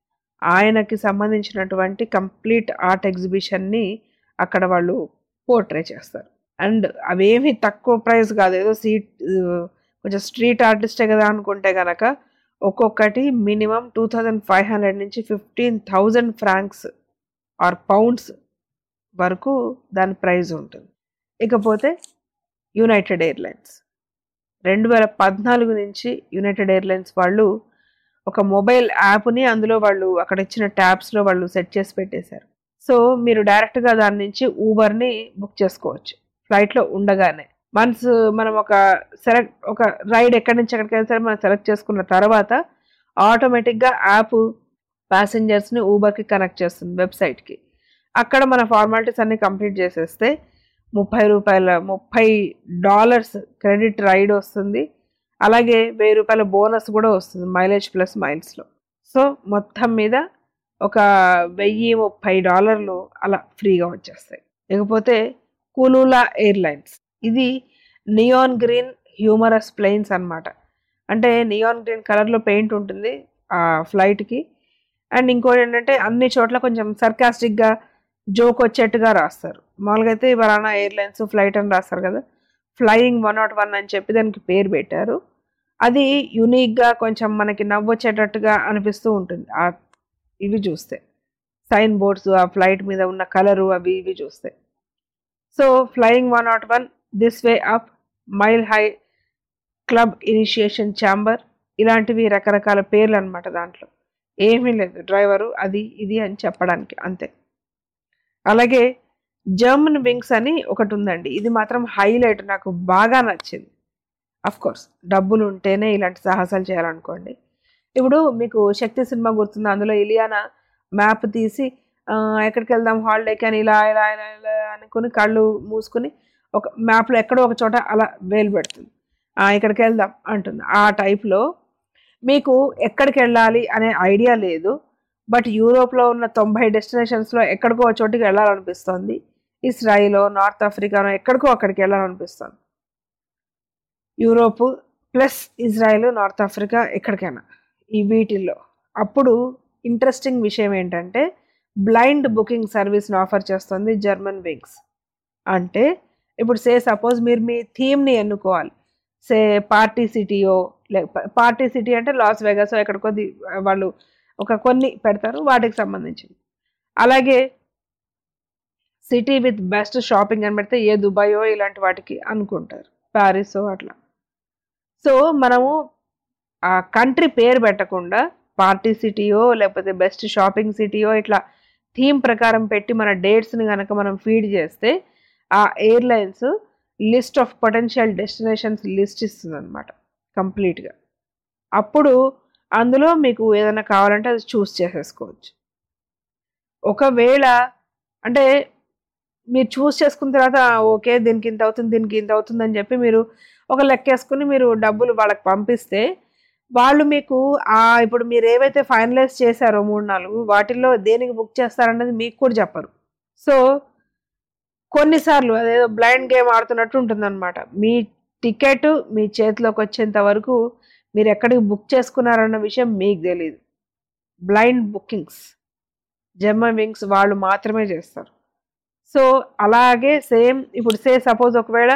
S4: ఆయనకి సంబంధించినటువంటి కంప్లీట్ ఆర్ట్ ఎగ్జిబిషన్ని అక్కడ వాళ్ళు పోర్ట్రే చేస్తారు అండ్ అవేమి తక్కువ ప్రైస్ కాదు ఏదో సీట్ కొంచెం స్ట్రీట్ ఆర్టిస్టే కదా అనుకుంటే కనుక ఒక్కొక్కటి minimum two thousand five hundred నుంచి fifteen thousand francs or pounds వరకు దాని ప్రైస్ ఉంటుంది ఇకపోతే యునైటెడ్ ఎయిర్లైన్స్ రెండు వేల పద్నాలుగు నుంచి యునైటెడ్ ఎయిర్లైన్స్ వాళ్ళు ఒక మొబైల్ యాప్ని అందులో వాళ్ళు అక్కడ ఇచ్చిన ట్యాబ్స్లో వాళ్ళు సెట్ చేసి పెట్టేశారు సో మీరు డైరెక్ట్గా దాని నుంచి ఊబర్ని బుక్ చేసుకోవచ్చు ఫ్లైట్లో ఉండగానే మనసు మనం ఒక సెలెక్ట్ ఒక రైడ్ ఎక్కడి నుంచి ఎక్కడికి వెళ్తే మనం సెలెక్ట్ చేసుకున్న తర్వాత ఆటోమేటిక్గా యాప్ ప్యాసింజర్స్ని ఊబర్కి కనెక్ట్ చేస్తుంది వెబ్సైట్కి అక్కడ మన ఫార్మాలిటీస్ అన్ని కంప్లీట్ చేసేస్తే ముప్పై రూపాయల ముప్పై డాలర్స్ క్రెడిట్ రైడ్ వస్తుంది అలాగే వెయ్యి రూపాయల బోనస్ కూడా వస్తుంది మైలేజ్ ప్లస్ మైల్స్లో సో మొత్తం మీద ఒక వెయ్యి ముప్పై డాలర్లు అలా ఫ్రీగా వచ్చేస్తాయి ఇకపోతే కులూలా ఎయిర్లైన్స్ ఇది నియాన్ గ్రీన్ హ్యూమరస్ ప్లెయిన్స్ అన్నమాట అంటే నియాన్ గ్రీన్ కలర్లో పెయింట్ ఉంటుంది ఆ ఫ్లైట్కి అండ్ ఇంకోటి ఏంటంటే అన్ని చోట్ల కొంచెం సర్కాస్టిక్గా జోక్ వచ్చేట్టుగా రాస్తారు మామూలుగా అయితే వరానా ఎయిర్లైన్స్ ఫ్లైట్ అని రాస్తారు కదా ఫ్లయింగ్ వన్ నాట్ వన్ అని చెప్పి దానికి పేరు పెట్టారు అది యునిక్గా కొంచెం మనకి నవ్వొచ్చేటట్టుగా అనిపిస్తూ ఉంటుంది ఆ ఇవి చూస్తే సైన్ బోర్డ్స్ ఆ ఫ్లైట్ మీద ఉన్న కలరు అవి ఇవి చూస్తే so flying one not one this way up mile high club initiation chamber ఇలాంటివి రకరకాల పేర్లు అనమాట దాంట్లో ఏమీ లేదు డ్రైవరు అది ఇది అని చెప్పడానికి అంతే అలాగే జర్మన్ వింగ్స్ అని ఒకటి ఉందండి ఇది మాత్రం హైలైట్ నాకు బాగా నచ్చింది అఫ్ కోర్స్ డబ్బులు ఉంటేనే ఇలాంటి సాహసాలు చేయాలనుకోండి ఇప్పుడు మీకు శక్తి సినిమా గుర్తుంది అందులో ఇలియానా మ్యాప్ తీసి ఆ, ఎక్కడికి వెళ్దాం హాలిడేకి అని ఇలా ఇలా ఇలా ఇలా అనుకుని కళ్ళు మూసుకుని ఒక మ్యాప్లో ఎక్కడో ఒక చోట అలా వేలు పెడుతుంది ఆ, ఇక్కడికి వెళ్దాం అంటుంది ఆ టైప్లో మీకు ఎక్కడికి వెళ్ళాలి అనే ఐడియా లేదు బట్ యూరోప్లో ఉన్న తొంభై డెస్టినేషన్స్లో ఎక్కడికో ఒక చోటికి వెళ్ళాలనిపిస్తుంది ఇస్రాయిలో నార్త్ ఆఫ్రికానో ఎక్కడికో అక్కడికి వెళ్ళాలనిపిస్తుంది Europe plus Israel North Africa ఎక్కడికైనా ఈ వీటిల్లో అప్పుడు ఇంట్రెస్టింగ్ విషయం ఏంటంటే బ్లైండ్ బుకింగ్ సర్వీస్ని ఆఫర్ చేస్తుంది జర్మన్ వింగ్స్ అంటే ఇప్పుడు సే సపోజ్ మీరు మీ థీమ్ని ఎన్నుకోవాలి సే పార్టీ సిటీయో లేక పార్టీ సిటీ అంటే లాస్ వెగస్ ఎక్కడికో ది- వాళ్ళు ఒక కొన్ని పెడతారు వాటికి సంబంధించింది అలాగే సిటీ విత్ బెస్ట్ షాపింగ్ అని పెడితే ఏ దుబాయో ఇలాంటి వాటికి అనుకుంటారు ప్యారిస్ అట్లా సో మనము ఆ కంట్రీ పేరు పెట్టకుండా పార్టీ సిటీయో లేకపోతే బెస్ట్ షాపింగ్ సిటీయో ఇట్లా థీమ్ ప్రకారం పెట్టి మన డేట్స్ని కనుక మనం ఫీడ్ చేస్తే ఆ airlines list of potential destinations list ఇస్తుంది అనమాట కంప్లీట్గా అప్పుడు అందులో మీకు ఏదైనా కావాలంటే అది చూస్ చేసేసుకోవచ్చు ఒకవేళ అంటే మీరు చూస్ చేసుకున్న తర్వాత ఓకే దీనికి ఇంత అవుతుంది దీనికి ఇంత అవుతుంది అని చెప్పి మీరు ఒక లెక్కేసుకుని మీరు డబ్బులు వాళ్ళకి పంపిస్తే వాళ్ళు మీకు ఆ ఇప్పుడు మీరు ఏవైతే ఫైనలైజ్ చేశారో మూడు నాలుగు వాటిల్లో దేనికి బుక్ చేస్తారన్నది మీకు కూడా చెప్పరు సో కొన్నిసార్లు అదేదో బ్లైండ్ గేమ్ ఆడుతున్నట్టు ఉంటుందన్నమాట మీ టికెట్ మీ చేతిలోకి వచ్చేంత వరకు మీరు ఎక్కడికి బుక్ చేసుకున్నారన్న విషయం మీకు తెలియదు బ్లైండ్ బుకింగ్స్ జర్మన్ వింగ్స్ వాళ్ళు మాత్రమే చేస్తారు సో అలాగే సేమ్ ఇప్పుడు సే సపోజ్ ఒకవేళ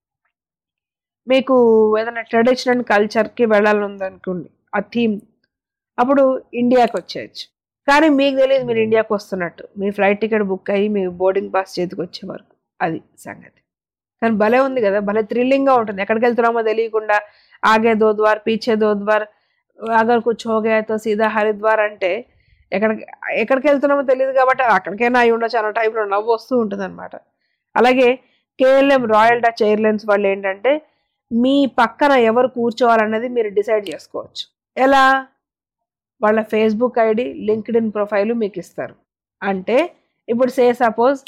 S4: మీకు ఏదైనా ట్రెడిషనల్ కల్చర్కి వెళ్ళాలని ఉందనుకోండి ఆ థీమ్ అప్పుడు ఇండియాకి వచ్చేయచ్చు కానీ మీకు తెలియదు మీరు ఇండియాకి వస్తున్నట్టు మీ ఫ్లైట్ టికెట్ బుక్ అయ్యి మీ బోర్డింగ్ పాస్ చేతికి వచ్చే వరకు అది సంగతి కానీ భలే ఉంది కదా భలే థ్రిల్లింగ్గా ఉంటుంది ఎక్కడికి వెళ్తున్నామో తెలియకుండా ఆగే దో ద్వార్ పీచే దో ద్వార్ అగర్ కుచ్ హో గయా తో సీదా హరిద్వార్ అంటే ఎక్కడికి ఎక్కడికి వెళ్తున్నామో తెలియదు కాబట్టి అక్కడికైనా అయి ఉండొచ్చు అన్న టైంలో నవ్వు వస్తూ ఉంటుంది అనమాట అలాగే కేఎల్ఎం రాయల్ డచ్ ఎయిర్లైన్స్ వాళ్ళు ఏంటంటే మీ పక్కన ఎవరు కూర్చోవాలన్నది మీరు డిసైడ్ చేసుకోవచ్చు ఎలా వాళ్ళ Facebook ID LinkedIn profile మీకు ఇస్తారు అంటే ఇప్పుడు సే సపోజ్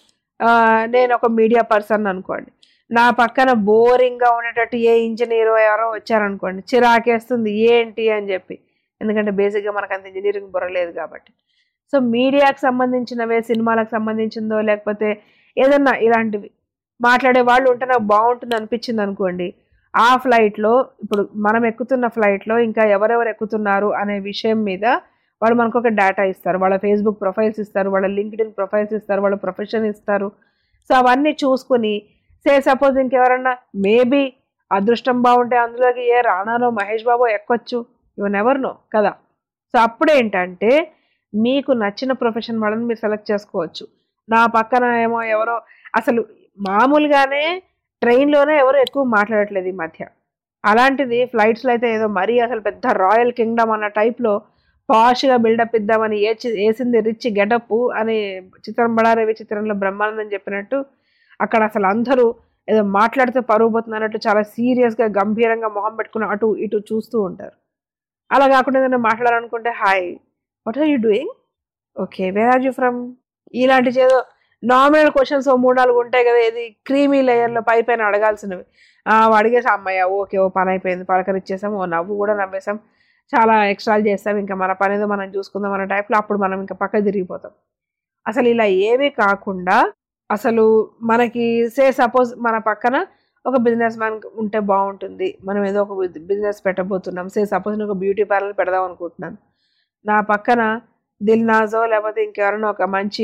S4: నేను ఒక మీడియా పర్సన్ అనుకోండి నా పక్కన బోరింగ్గా ఉండేటట్టు ఏ ఇంజనీరో ఎవరో వచ్చారనుకోండి చిరాకేస్తుంది ఏంటి అని చెప్పి ఎందుకంటే బేసిక్గా మనకు అంత ఇంజనీరింగ్ బుర్ర లేదు కాబట్టి సో మీడియాకి సంబంధించినవే సినిమాలకు సంబంధించిందో లేకపోతే ఏదన్నా ఇలాంటివి మాట్లాడే వాళ్ళు ఉంటే నాకు బాగుంటుంది అనిపించింది అనుకోండి ఆ ఫ్లైట్లో ఇప్పుడు మనం ఎక్కుతున్న ఫ్లైట్లో ఇంకా ఎవరెవరు ఎక్కుతున్నారు అనే విషయం మీద వాళ్ళు మనకు ఒక డేటా ఇస్తారు వాళ్ళ ఫేస్బుక్ ప్రొఫైల్స్ ఇస్తారు వాళ్ళ లింక్డ్ ఇన్ ప్రొఫైల్స్ ఇస్తారు వాళ్ళ ప్రొఫెషన్ ఇస్తారు సో అవన్నీ చూసుకుని సే సపోజ్ ఇంకెవరన్నా మేబీ అదృష్టం బాగుంటే అందులోకి ఏ రానానో మహేష్ బాబు ఎక్కొచ్చు ఇవన్ ఎవరు నో కదా సో అప్పుడు ఏంటంటే మీకు నచ్చిన ప్రొఫెషన్ వాళ్ళని మీరు సెలెక్ట్ చేసుకోవచ్చు నా పక్కన ఏమో ఎవరో అసలు మామూలుగానే ట్రైన్లోనే ఎవరు ఎక్కువ మాట్లాడట్లేదు ఈ మధ్య అలాంటిది ఫ్లైట్స్లో అయితే ఏదో మరీ అసలు పెద్ద రాయల్ కింగ్డమ్ అన్న టైప్లో పాష్గా బిల్డప్ ఇద్దామని ఏ వేసింది రిచ్ గెటప్ అని చిత్రం బడారవి చిత్రంలో బ్రహ్మానందం చెప్పినట్టు అక్కడ అసలు అందరూ ఏదో మాట్లాడితే పరువు పోతుంది అన్నట్టు చాలా సీరియస్గా గంభీరంగా మొహం పెట్టుకుని అటు ఇటు చూస్తూ ఉంటారు అలా కాకుండా ఏదైనా మాట్లాడాలనుకుంటే hi what are you doing okay where are you from ఇలాంటి ఏదో నామినల్ క్వశ్చన్స్ ఓ మూడు నాలుగు ఉంటాయి కదా ఇది క్రీమీ లేయర్లో పై పైన అడగాల్సినవి అడిగేసి అమ్మయ్య ఓకే ఓ పని అయిపోయింది పలకరిచ్చేసాం ఓ నవ్వు కూడా నవ్వేసాం చాలా ఎక్స్ట్రాలు చేస్తాం ఇంకా మన పని ఏదో మనం చూసుకుందాం అన్న టైప్లో అప్పుడు మనం ఇంకా పక్క తిరిగిపోతాం అసలు ఇలా ఏమీ కాకుండా అసలు మనకి సే సపోజ్ మన పక్కన ఒక బిజినెస్ మ్యాన్ ఉంటే బాగుంటుంది మనం ఏదో ఒక బిజినెస్ పెట్టబోతున్నాం సే సపోజ్ నేను ఒక బ్యూటీ పార్లర్ పెడదాం అనుకుంటున్నాను నా పక్కన దిల్ నాజో లేకపోతే ఇంకెవరైనా ఒక మంచి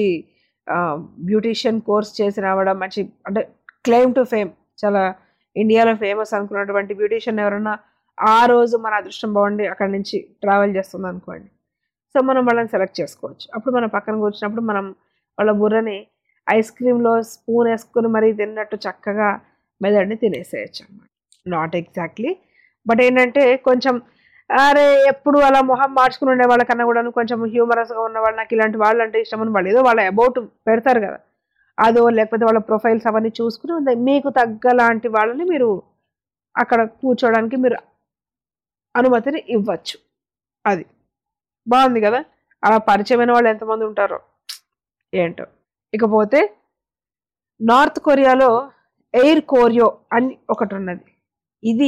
S4: బ్యూటీషియన్ కోర్స్ చేసి రావడం మంచి అంటే క్లెయిమ్ టు ఫేమ్ చాలా ఇండియాలో ఫేమస్ అనుకున్నటువంటి బ్యూటీషియన్ ఎవరైనా ఆ రోజు మన అదృష్టం బాగుండి అక్కడి నుంచి ట్రావెల్ చేస్తుంది అనుకోండి సో మనం వాళ్ళని సెలెక్ట్ చేసుకోవచ్చు అప్పుడు మన పక్కన కూర్చున్నప్పుడు మనం వాళ్ళ బుర్రని ఐస్ క్రీమ్లో స్పూన్ వేసుకుని మరీ తిన్నట్టు చక్కగా మెదడుని తినేసేయచ్చు అనమాట నాట్ ఎగ్జాక్ట్లీ బట్ ఏంటంటే కొంచెం అరే ఎప్పుడు అలా మొహం మార్చుకుని ఉండే వాళ్ళకన్నా కూడా కొంచెం హ్యూమరస్గా ఉన్న వాళ్ళు నాకు ఇలాంటి వాళ్ళు అంటే ఇష్టం అని వాళ్ళు ఏదో వాళ్ళ అబౌట్ పెడతారు కదా అదో లేకపోతే వాళ్ళ ప్రొఫైల్స్ అవన్నీ చూసుకుని మీకు తగ్గలాంటి వాళ్ళని మీరు అక్కడ కూర్చోవడానికి మీరు అనుమతిని ఇవ్వచ్చు అది బాగుంది కదా అలా పరిచయమైన వాళ్ళు ఎంతమంది ఉంటారో ఏంటో ఇకపోతే నార్త్ కొరియాలో ఎయిర్ కోరియో అని ఒకటి ఉన్నది ఇది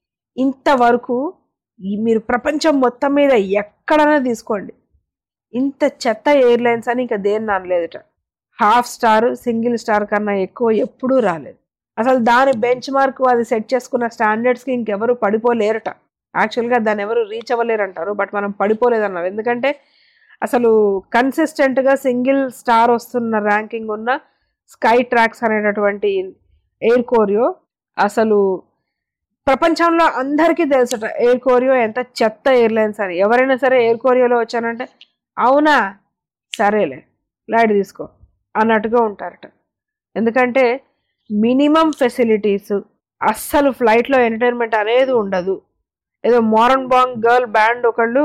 S4: ఇంతవరకు మీరు ప్రపంచం మొత్తం మీద ఎక్కడైనా తీసుకోండి ఇంత చెత్త ఎయిర్లైన్స్ అని ఇంకా దేన్ని అనలేదుట హాఫ్ స్టార్ సింగిల్ స్టార్ కన్నా ఎక్కువ ఎప్పుడూ రాలేదు అసలు దాని బెంచ్ మార్క్ అది సెట్ చేసుకున్న స్టాండర్డ్స్కి ఇంకెవరు పడిపోలేరట యాక్చువల్గా దాన్ని ఎవరు రీచ్ అవ్వలేరు అంటారు బట్ మనం పడిపోలేదన్నారు ఎందుకంటే అసలు కన్సిస్టెంట్గా సింగిల్ స్టార్ వస్తున్న ర్యాంకింగ్ ఉన్న స్కై ట్రాక్స్ అనేటటువంటి ఎయిర్ కోరియో అసలు ప్రపంచంలో అందరికీ తెలుసట ఎయిర్ కోరియో ఎంత చెత్త ఎయిర్లైన్స్ అని ఎవరైనా సరే ఎయిర్ కోరియోలో వచ్చానంటే అవునా సరేలే లైట్ తీసుకో అన్నట్టుగా ఉంటారట ఎందుకంటే మినిమం ఫెసిలిటీస్ అస్సలు ఫ్లైట్లో ఎంటర్టైన్మెంట్ అనేది ఉండదు ఏదో మోరన్ బాంగ్ గర్ల్ బ్యాండ్ ఒకళ్ళు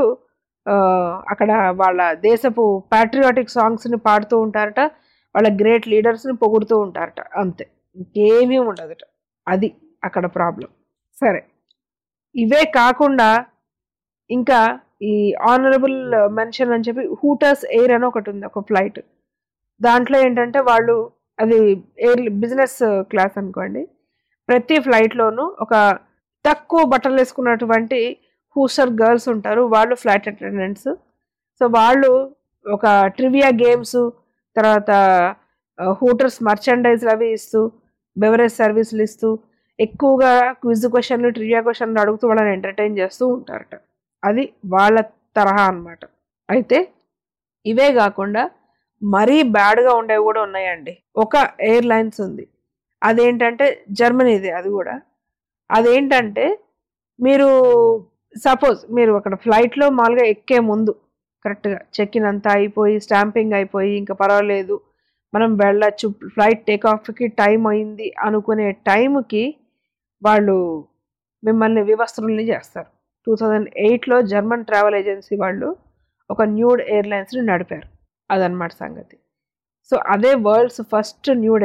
S4: అక్కడ వాళ్ళ దేశపు ప్యాట్రియాటిక్ సాంగ్స్ని పాడుతూ ఉంటారట వాళ్ళ గ్రేట్ లీడర్స్ని పొగుడుతూ ఉంటారట అంతే ఇంకేమీ ఉండదట అది అక్కడ ప్రాబ్లం సరే ఇవే కాకుండా ఇంకా ఈ ఆనరబుల్ మెన్షన్ అని చెప్పి హూటర్స్ ఎయిర్ అని ఒకటి ఉంది ఒక ఫ్లైట్ దాంట్లో ఏంటంటే వాళ్ళు అది ఎయిర్ బిజినెస్ క్లాస్ అనుకోండి ప్రతి ఫ్లైట్లోనూ ఒక తక్కువ బట్టలు వేసుకున్నటువంటి హూస్టర్ గర్ల్స్ ఉంటారు వాళ్ళు ఫ్లైట్ అటెండెంట్స్ సో వాళ్ళు ఒక ట్రివియా గేమ్స్ తర్వాత హూటర్స్ మర్చండైజ్లు అవి ఇస్తూ బెవరేజ్ సర్వీసులు ఇస్తూ ఎక్కువగా క్విజ్ క్వశ్చన్లు ట్రివియా క్వశ్చన్లు అడుగుతూ వాళ్ళని ఎంటర్టైన్ చేస్తూ ఉంటారట అది వాళ్ళ తరహా అనమాట అయితే ఇవే కాకుండా మరీ బ్యాడ్గా ఉండేవి కూడా ఉన్నాయండి ఒక ఎయిర్లైన్స్ ఉంది అదేంటంటే జర్మనీది అది కూడా అదేంటంటే మీరు సపోజ్ మీరు అక్కడ ఫ్లైట్లో మామూలుగా ఎక్కే ముందు కరెక్ట్గా చెక్ ఇన్ అంతా అయిపోయి స్టాంపింగ్ అయిపోయి ఇంకా పర్వాలేదు మనం వెళ్ళచ్చు ఫ్లైట్ టేక్ ఆఫ్కి టైం అయింది అనుకునే టైంకి వాళ్ళు మిమ్మల్ని వివస్త్రుల్ని చేస్తారు టూ థౌజండ్ ఎయిట్లో జర్మన్ ట్రావెల్ ఏజెన్సీ వాళ్ళు ఒక న్యూడ్ ఎయిర్లైన్స్ని నడిపారు అదనమాట సంగతి సో అదే వరల్డ్స్ ఫస్ట్ న్యూడ్ ఎయిర్లైన్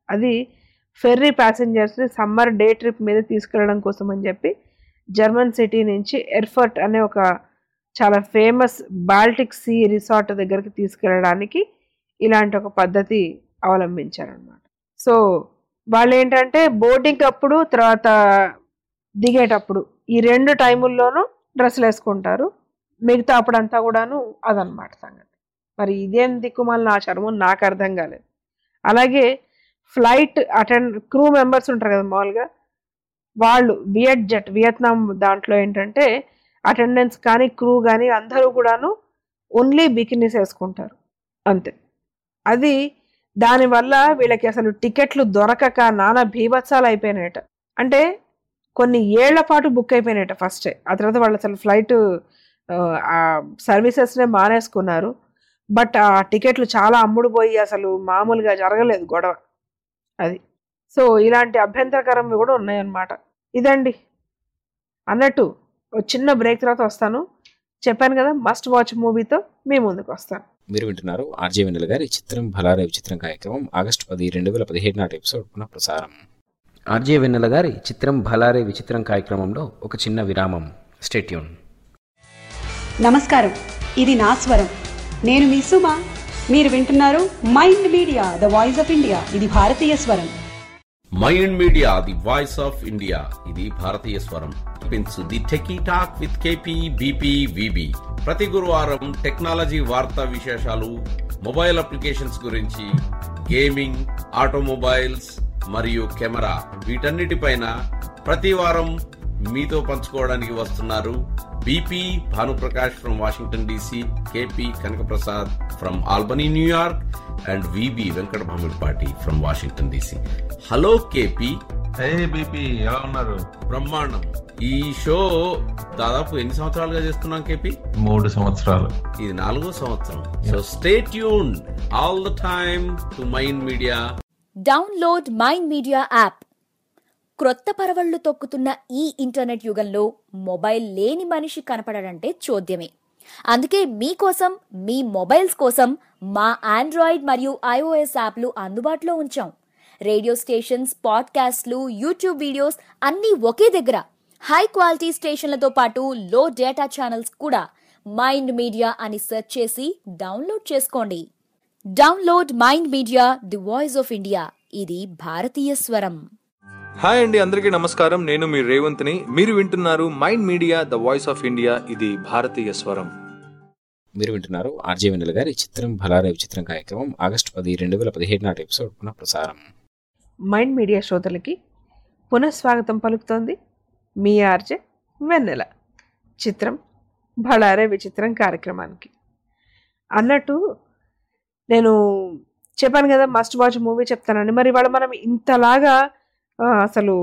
S4: అది ఫెర్రీ ప్యాసింజర్స్ని సమ్మర్ డే ట్రిప్ మీద తీసుకెళ్ళడం కోసం అని చెప్పి జర్మన్ సిటీ నుంచి ఎర్ఫర్ట్ అనే ఒక చాలా ఫేమస్ బాల్టిక్ సీ రిసార్ట్ దగ్గరికి తీసుకెళ్ళడానికి ఇలాంటి ఒక పద్ధతి అవలంబించారనమాట సో వాళ్ళు ఏంటంటే బోర్డింగ్ అప్పుడు తర్వాత దిగేటప్పుడు ఈ రెండు టైముల్లోనూ డ్రెస్సులు వేసుకుంటారు మిగతా అప్పుడంతా కూడాను అదనమాట సంగతి మరి ఇదేం దిక్కుమాలిన ఆచారము నాకు అర్థం కాలేదు అలాగే ఫ్లైట్ అటెండ్ క్రూ మెంబర్స్ ఉంటారు కదా మామూలుగా వాళ్ళు వియట్ జెట్ వియత్నాం దాంట్లో ఏంటంటే అటెండెన్స్ కానీ క్రూ కానీ అందరూ కూడాను ఓన్లీ బికినీస్ వేసుకుంటారు అంతే అది దానివల్ల వీళ్ళకి అసలు టికెట్లు దొరకక నానా భీభత్సాలు అయిపోయినాయట అంటే కొన్ని ఏళ్ల పాటు బుక్ అయిపోయినాయట ఫస్టే ఆ తర్వాత వాళ్ళు అసలు ఫ్లైట్ ఆ సర్వీసెస్నే మానేసుకున్నారు బట్ ఆ టికెట్లు చాలా అమ్ముడు పోయి అసలు మామూలుగా జరగలేదు గొడవ అది సో ఇలాంటి అభ్యంతరకరంవి కూడా ఉన్నాయన్నమాట ఇదండి అన్నట్టు ఓ చిన్న బ్రేక్ తర్వాత వస్తాను చెప్పాను కదా మస్ట్ వాచ్ మూవీతో మీ ముందుకు వస్తాను
S1: మీరు వింటున్నారు ఆర్జే వెన్నెల గారి చిత్రం భలారే విచిత్రం కార్యక్రమం ఆగస్టు పది రెండు వేల పదిహేడు నాటి ఎపిసోడ్ పునః ప్రసారం ఆర్జే వెన్నెల గారి చిత్రం భలారే విచిత్రం కార్యక్రమంలో ఒక చిన్న విరామం స్టేట్యూన్
S2: నమస్కారం ఇది నా స్వరం నేను మీ సుమ మీరు వింటున్నారు mind media the voice of India ఇది భారతీయ స్వరం
S22: mind media the voice of India ఇది భారతీయ స్వరం పెంచు the techie talk with KP BP VB ప్రతి గురువారం టెక్నాలజీ వార్తా విశేషాలు మొబైల్ అప్లికేషన్స్ గురించి గేమింగ్ ఆటోమొబైల్స్ మరియు కెమెరా వీటన్నిటిపైన ప్రతి వారం మీతో పంచుకోవడానికి వస్తున్నారు BP Bhanuprakash from Washington DC KP Kanakaprasad from Albany New York and VB Venkata Bhamidipati from Washington DC hello KP BP ఎలా ఉన్నారు బ్రహ్మాండం ఈ షో దాదాపు ఎన్ని సంవత్సరాలుగా చేస్తున్నాం కేపీ
S23: మూడు సంవత్సరాలు
S22: ఇది నాలుగో సంవత్సరం so stay tune all the time to mind media
S8: download mind media app క్రొత్త పరవళ్లు తొక్కుతున్న ఈ ఇంటర్నెట్ యుగంలో మొబైల్ లేని మనిషి కనపడడంటే చోద్యమే అందుకే మీకోసం మీ మొబైల్స్ కోసం మా ఆండ్రాయిడ్ మరియు ఐఓఎస్ యాప్లు అందుబాటులో ఉంచాం రేడియో స్టేషన్స్ పాడ్కాస్ట్లు యూట్యూబ్ వీడియోస్ అన్నీ ఒకే దగ్గర హై క్వాలిటీ స్టేషన్లతో పాటు లో డేటా ఛానల్స్ కూడా మైండ్ మీడియా అని సెర్చ్ చేసి డౌన్లోడ్ చేసుకోండి download mind media the voice of India ఇది భారతీయ స్వరం
S24: హాయ్ అండి అందరికీ నమస్కారం నేను మీ రేవంత్ని మీరు వింటున్నారు mind media the voice of India ఇది భారతీయ స్వరం
S1: మీరు వింటున్నారు ఆర్జే వెన్నెల గారి చిత్రం భలారే విచిత్రం కార్యక్రమం ఆగస్టు పది రెండు వేల పదిహేడు నాటి ఎపిసోడ్ పునః ప్రసారం
S4: మైండ్ మీడియా శ్రోతలకి పునఃస్వాగతం పలుకుతోంది మీ ఆర్జే వెన్నెల చిత్రం బళారే విచిత్రం కార్యక్రమానికి అన్నట్టు నేను చెప్పాను కదా మస్ట్ వాచ్ మూవీ చెప్తానండి మరి ఇవాళ మనం ఇంతలాగా ఆ, అసలు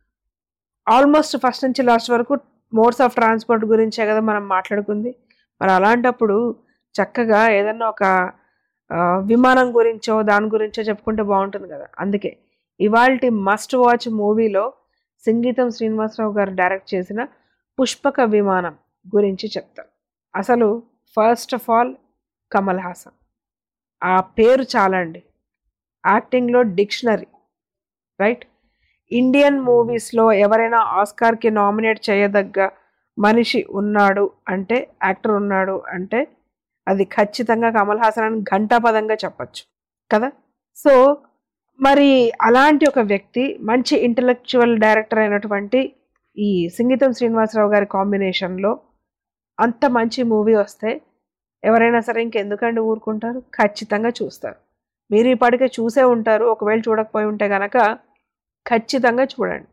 S4: ఆల్మోస్ట్ ఫస్ట్ నుంచి లాస్ట్ వరకు మోడ్స్ ఆఫ్ ట్రాన్స్పోర్ట్ గురించే కదా మనం మాట్లాడుకుంది మరి అలాంటప్పుడు చక్కగా ఏదన్నా ఒక ఆ, విమానం గురించో దాని గురించో చెప్పుకుంటే బాగుంటుంది కదా అందుకే ఇవాల్టి మస్ట్ వాచ్ మూవీలో సంగీతం శ్రీనివాసరావు గారు డైరెక్ట్ చేసిన పుష్పక విమానం గురించి చెప్తాను అసలు first of all Kamal Haasan ఆ పేరు చాలా అండి యాక్టింగ్లో డిక్షనరీ రైట్ ఇండియన్ మూవీస్లో ఎవరైనా ఆస్కార్కి నామినేట్ చేయదగ్గ మనిషి ఉన్నాడు అంటే యాక్టర్ ఉన్నాడు అంటే అది ఖచ్చితంగా కమల్ హాసన్ అని ఘంటాపదంగా చెప్పచ్చు కదా సో మరి అలాంటి ఒక వ్యక్తి మంచి ఇంటలెక్చువల్ డైరెక్టర్ అయినటువంటి ఈ సంగీతం శ్రీనివాసరావు గారి కాంబినేషన్లో అంత మంచి మూవీ వస్తే ఎవరైనా సరే ఇంకెందుకండి ఊరుకుంటారు ఖచ్చితంగా చూస్తారు మీరు ఇప్పటికే చూసే ఉంటారు ఒకవేళ చూడకపోయి ఉంటే గనక ఖచ్చితంగా చూడండి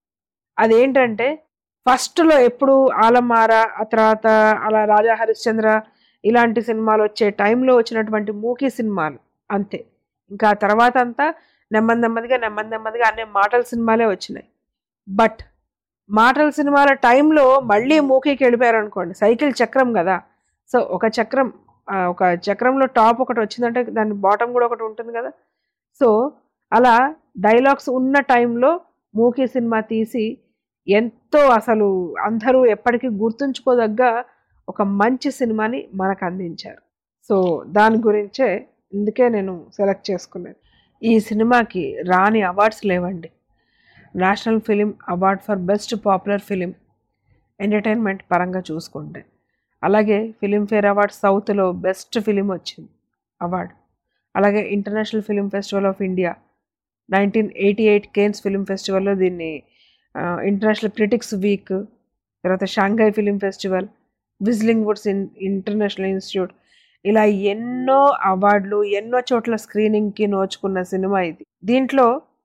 S4: అదేంటంటే ఫస్ట్లో ఎప్పుడు ఆలమార ఆ తర్వాత అలా రాజా హరిశ్చంద్ర ఇలాంటి సినిమాలు వచ్చే టైంలో వచ్చినటువంటి మూకీ సినిమాలు అంతే ఇంకా ఆ తర్వాత అంతా నెమ్మది నెమ్మదిగా నెమ్మది నెమ్మదిగా అన్ని మాటల సినిమాలే వచ్చినాయి బట్ మాటల సినిమాల టైంలో మళ్ళీ మూకీకి వెళ్ళిపోయారు అనుకోండి సైకిల్ చక్రం కదా సో ఒక చక్రం ఆ, ఒక చక్రంలో టాప్ ఒకటి వచ్చిందంటే దాని బాటమ్ కూడా ఒకటి ఉంటుంది కదా సో అలా డైలాగ్స్ ఉన్న టైంలో మూకీ సినిమా తీసి ఎంతో అసలు అందరూ ఎప్పటికీ గుర్తుంచుకోదగ్గ ఒక మంచి సినిమాని మనకు అందించారు సో దాని గురించే ఇందుకే నేను సెలెక్ట్ చేసుకున్నాను ఈ సినిమాకి రాని అవార్డ్స్ లేవండి national film award for best popular film entertainment పరంగా చూసుకుంటే అలాగే ఫిలింఫేర్ అవార్డ్ సౌత్లో బెస్ట్ ఫిలిం వచ్చింది అవార్డ్ అలాగే International Film Festival of India nineteen eighty eight Cannes film ఫెస్టివల్లో దీన్ని ఇంటర్నేషనల్ క్రిటిక్స్ వీక్ తర్వాత Shanghai film festival whistling woods in international institute ఇలా ఎన్నో అవార్డులు ఎన్నో చోట్ల స్క్రీనింగ్కి నోచుకున్న సినిమా ఇది దీంట్లో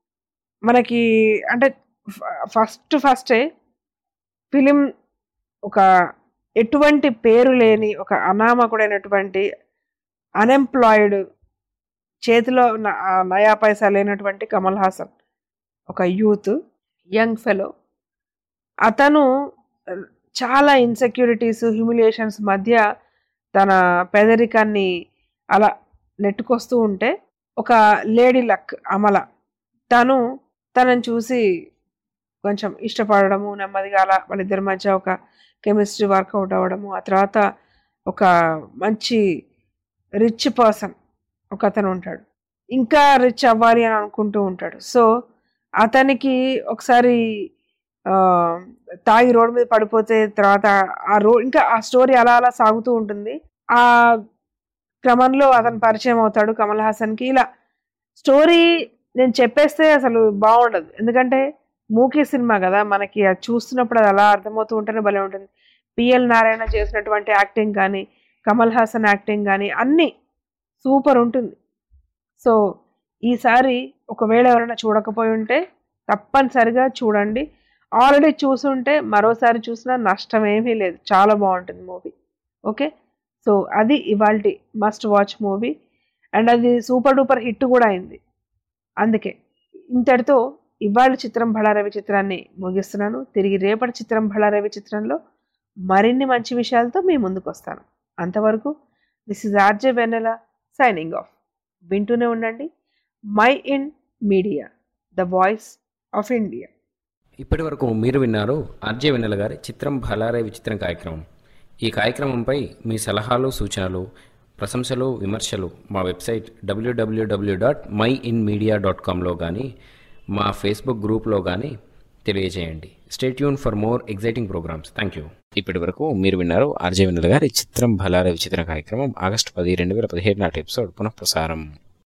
S4: మనకి అంటే ఫస్ట్ ఫస్టే ఫిలిం ఒక ఎటువంటి పేరు లేని ఒక అనామకుడైనటువంటి అన్ఎంప్లాయిడ్ చేతిలో న- ఆ నయా పైసా లేనటువంటి కమల్ హాసన్ ఒక యూత్ యంగ్ ఫెలో అతను చాలా ఇన్సెక్యూరిటీస్ హ్యూమిలియేషన్స్ మధ్య తన పేదరికాన్ని అలా నెట్టుకొస్తూ ఉంటే ఒక లేడీ లక్ అమల తను తనని చూసి కొంచెం ఇష్టపడడము నెమ్మదిగా అలా వాళ్ళిద్దరి మధ్య ఒక కెమిస్ట్రీ వర్కౌట్ అవ్వడము ఆ తర్వాత ఒక మంచి రిచ్ పర్సన్ ఒక అతను ఉంటాడు ఇంకా రిచ్ అవ్వాలి అని అనుకుంటూ ఉంటాడు సో అతనికి ఒకసారి ఆ, తాగి రోడ్ మీద పడిపోతే తర్వాత ఆ రో ఇంకా ఆ స్టోరీ అలా అలా సాగుతూ ఉంటుంది ఆ క్రమంలో అతను పరిచయం అవుతాడు కమల్ హాసన్కి ఇలా స్టోరీ నేను చెప్పేస్తే అసలు బాగుండదు ఎందుకంటే మూకీ సినిమా కదా మనకి అది చూస్తున్నప్పుడు అది అలా అర్థమవుతూ ఉంటేనే భలే ఉంటుంది పిఎల్ నారాయణ చేసినటువంటి యాక్టింగ్ కానీ కమల్ హాసన్ యాక్టింగ్ కానీ అన్నీ సూపర్ ఉంటుంది సో ఈసారి ఒకవేళ ఎవరైనా చూడకపోయి ఉంటే తప్పనిసరిగా చూడండి ఆల్రెడీ చూసుంటే మరోసారి చూసినా నష్టం ఏమీ లేదు చాలా బాగుంటుంది మూవీ ఓకే సో అది ఇవాళ మస్ట్ వాచ్ మూవీ అండ్ అది సూపర్ డూపర్ హిట్ కూడా అయింది అందుకే ఇంతటితో ఇవాళ చిత్రం భళారవి చిత్రాన్ని ముగిస్తున్నాను తిరిగి రేపటి చిత్రం భళారవి చిత్రంలో మరిన్ని మంచి విషయాలతో మీ ముందుకు వస్తాను అంతవరకు this is RJ Vennela signing off వింటూనే ఉండండి mind media the voice of India
S1: ఇప్పటి వరకు మీరు విన్నారు ఆర్జే వెన్నెల గారి చిత్రం భలారే విచిత్రం కార్యక్రమం ఈ కార్యక్రమంపై మీ సలహాలు సూచనలు ప్రశంసలు విమర్శలు మా website W W W dot mind media dot కామ్లో కానీ మా ఫేస్బుక్ గ్రూప్లో కానీ తెలియజేయండి stay tune for more exciting programmes thank you ఇప్పటి వరకు మీరు విన్నారు ఆర్జే వెన్నెల గారి చిత్రం భలారే విచిత్రం కార్యక్రమం ఆగస్టు పది రెండు వేల పదిహేడు నాటి ఎపిసోడ్ పునః ప్రసారం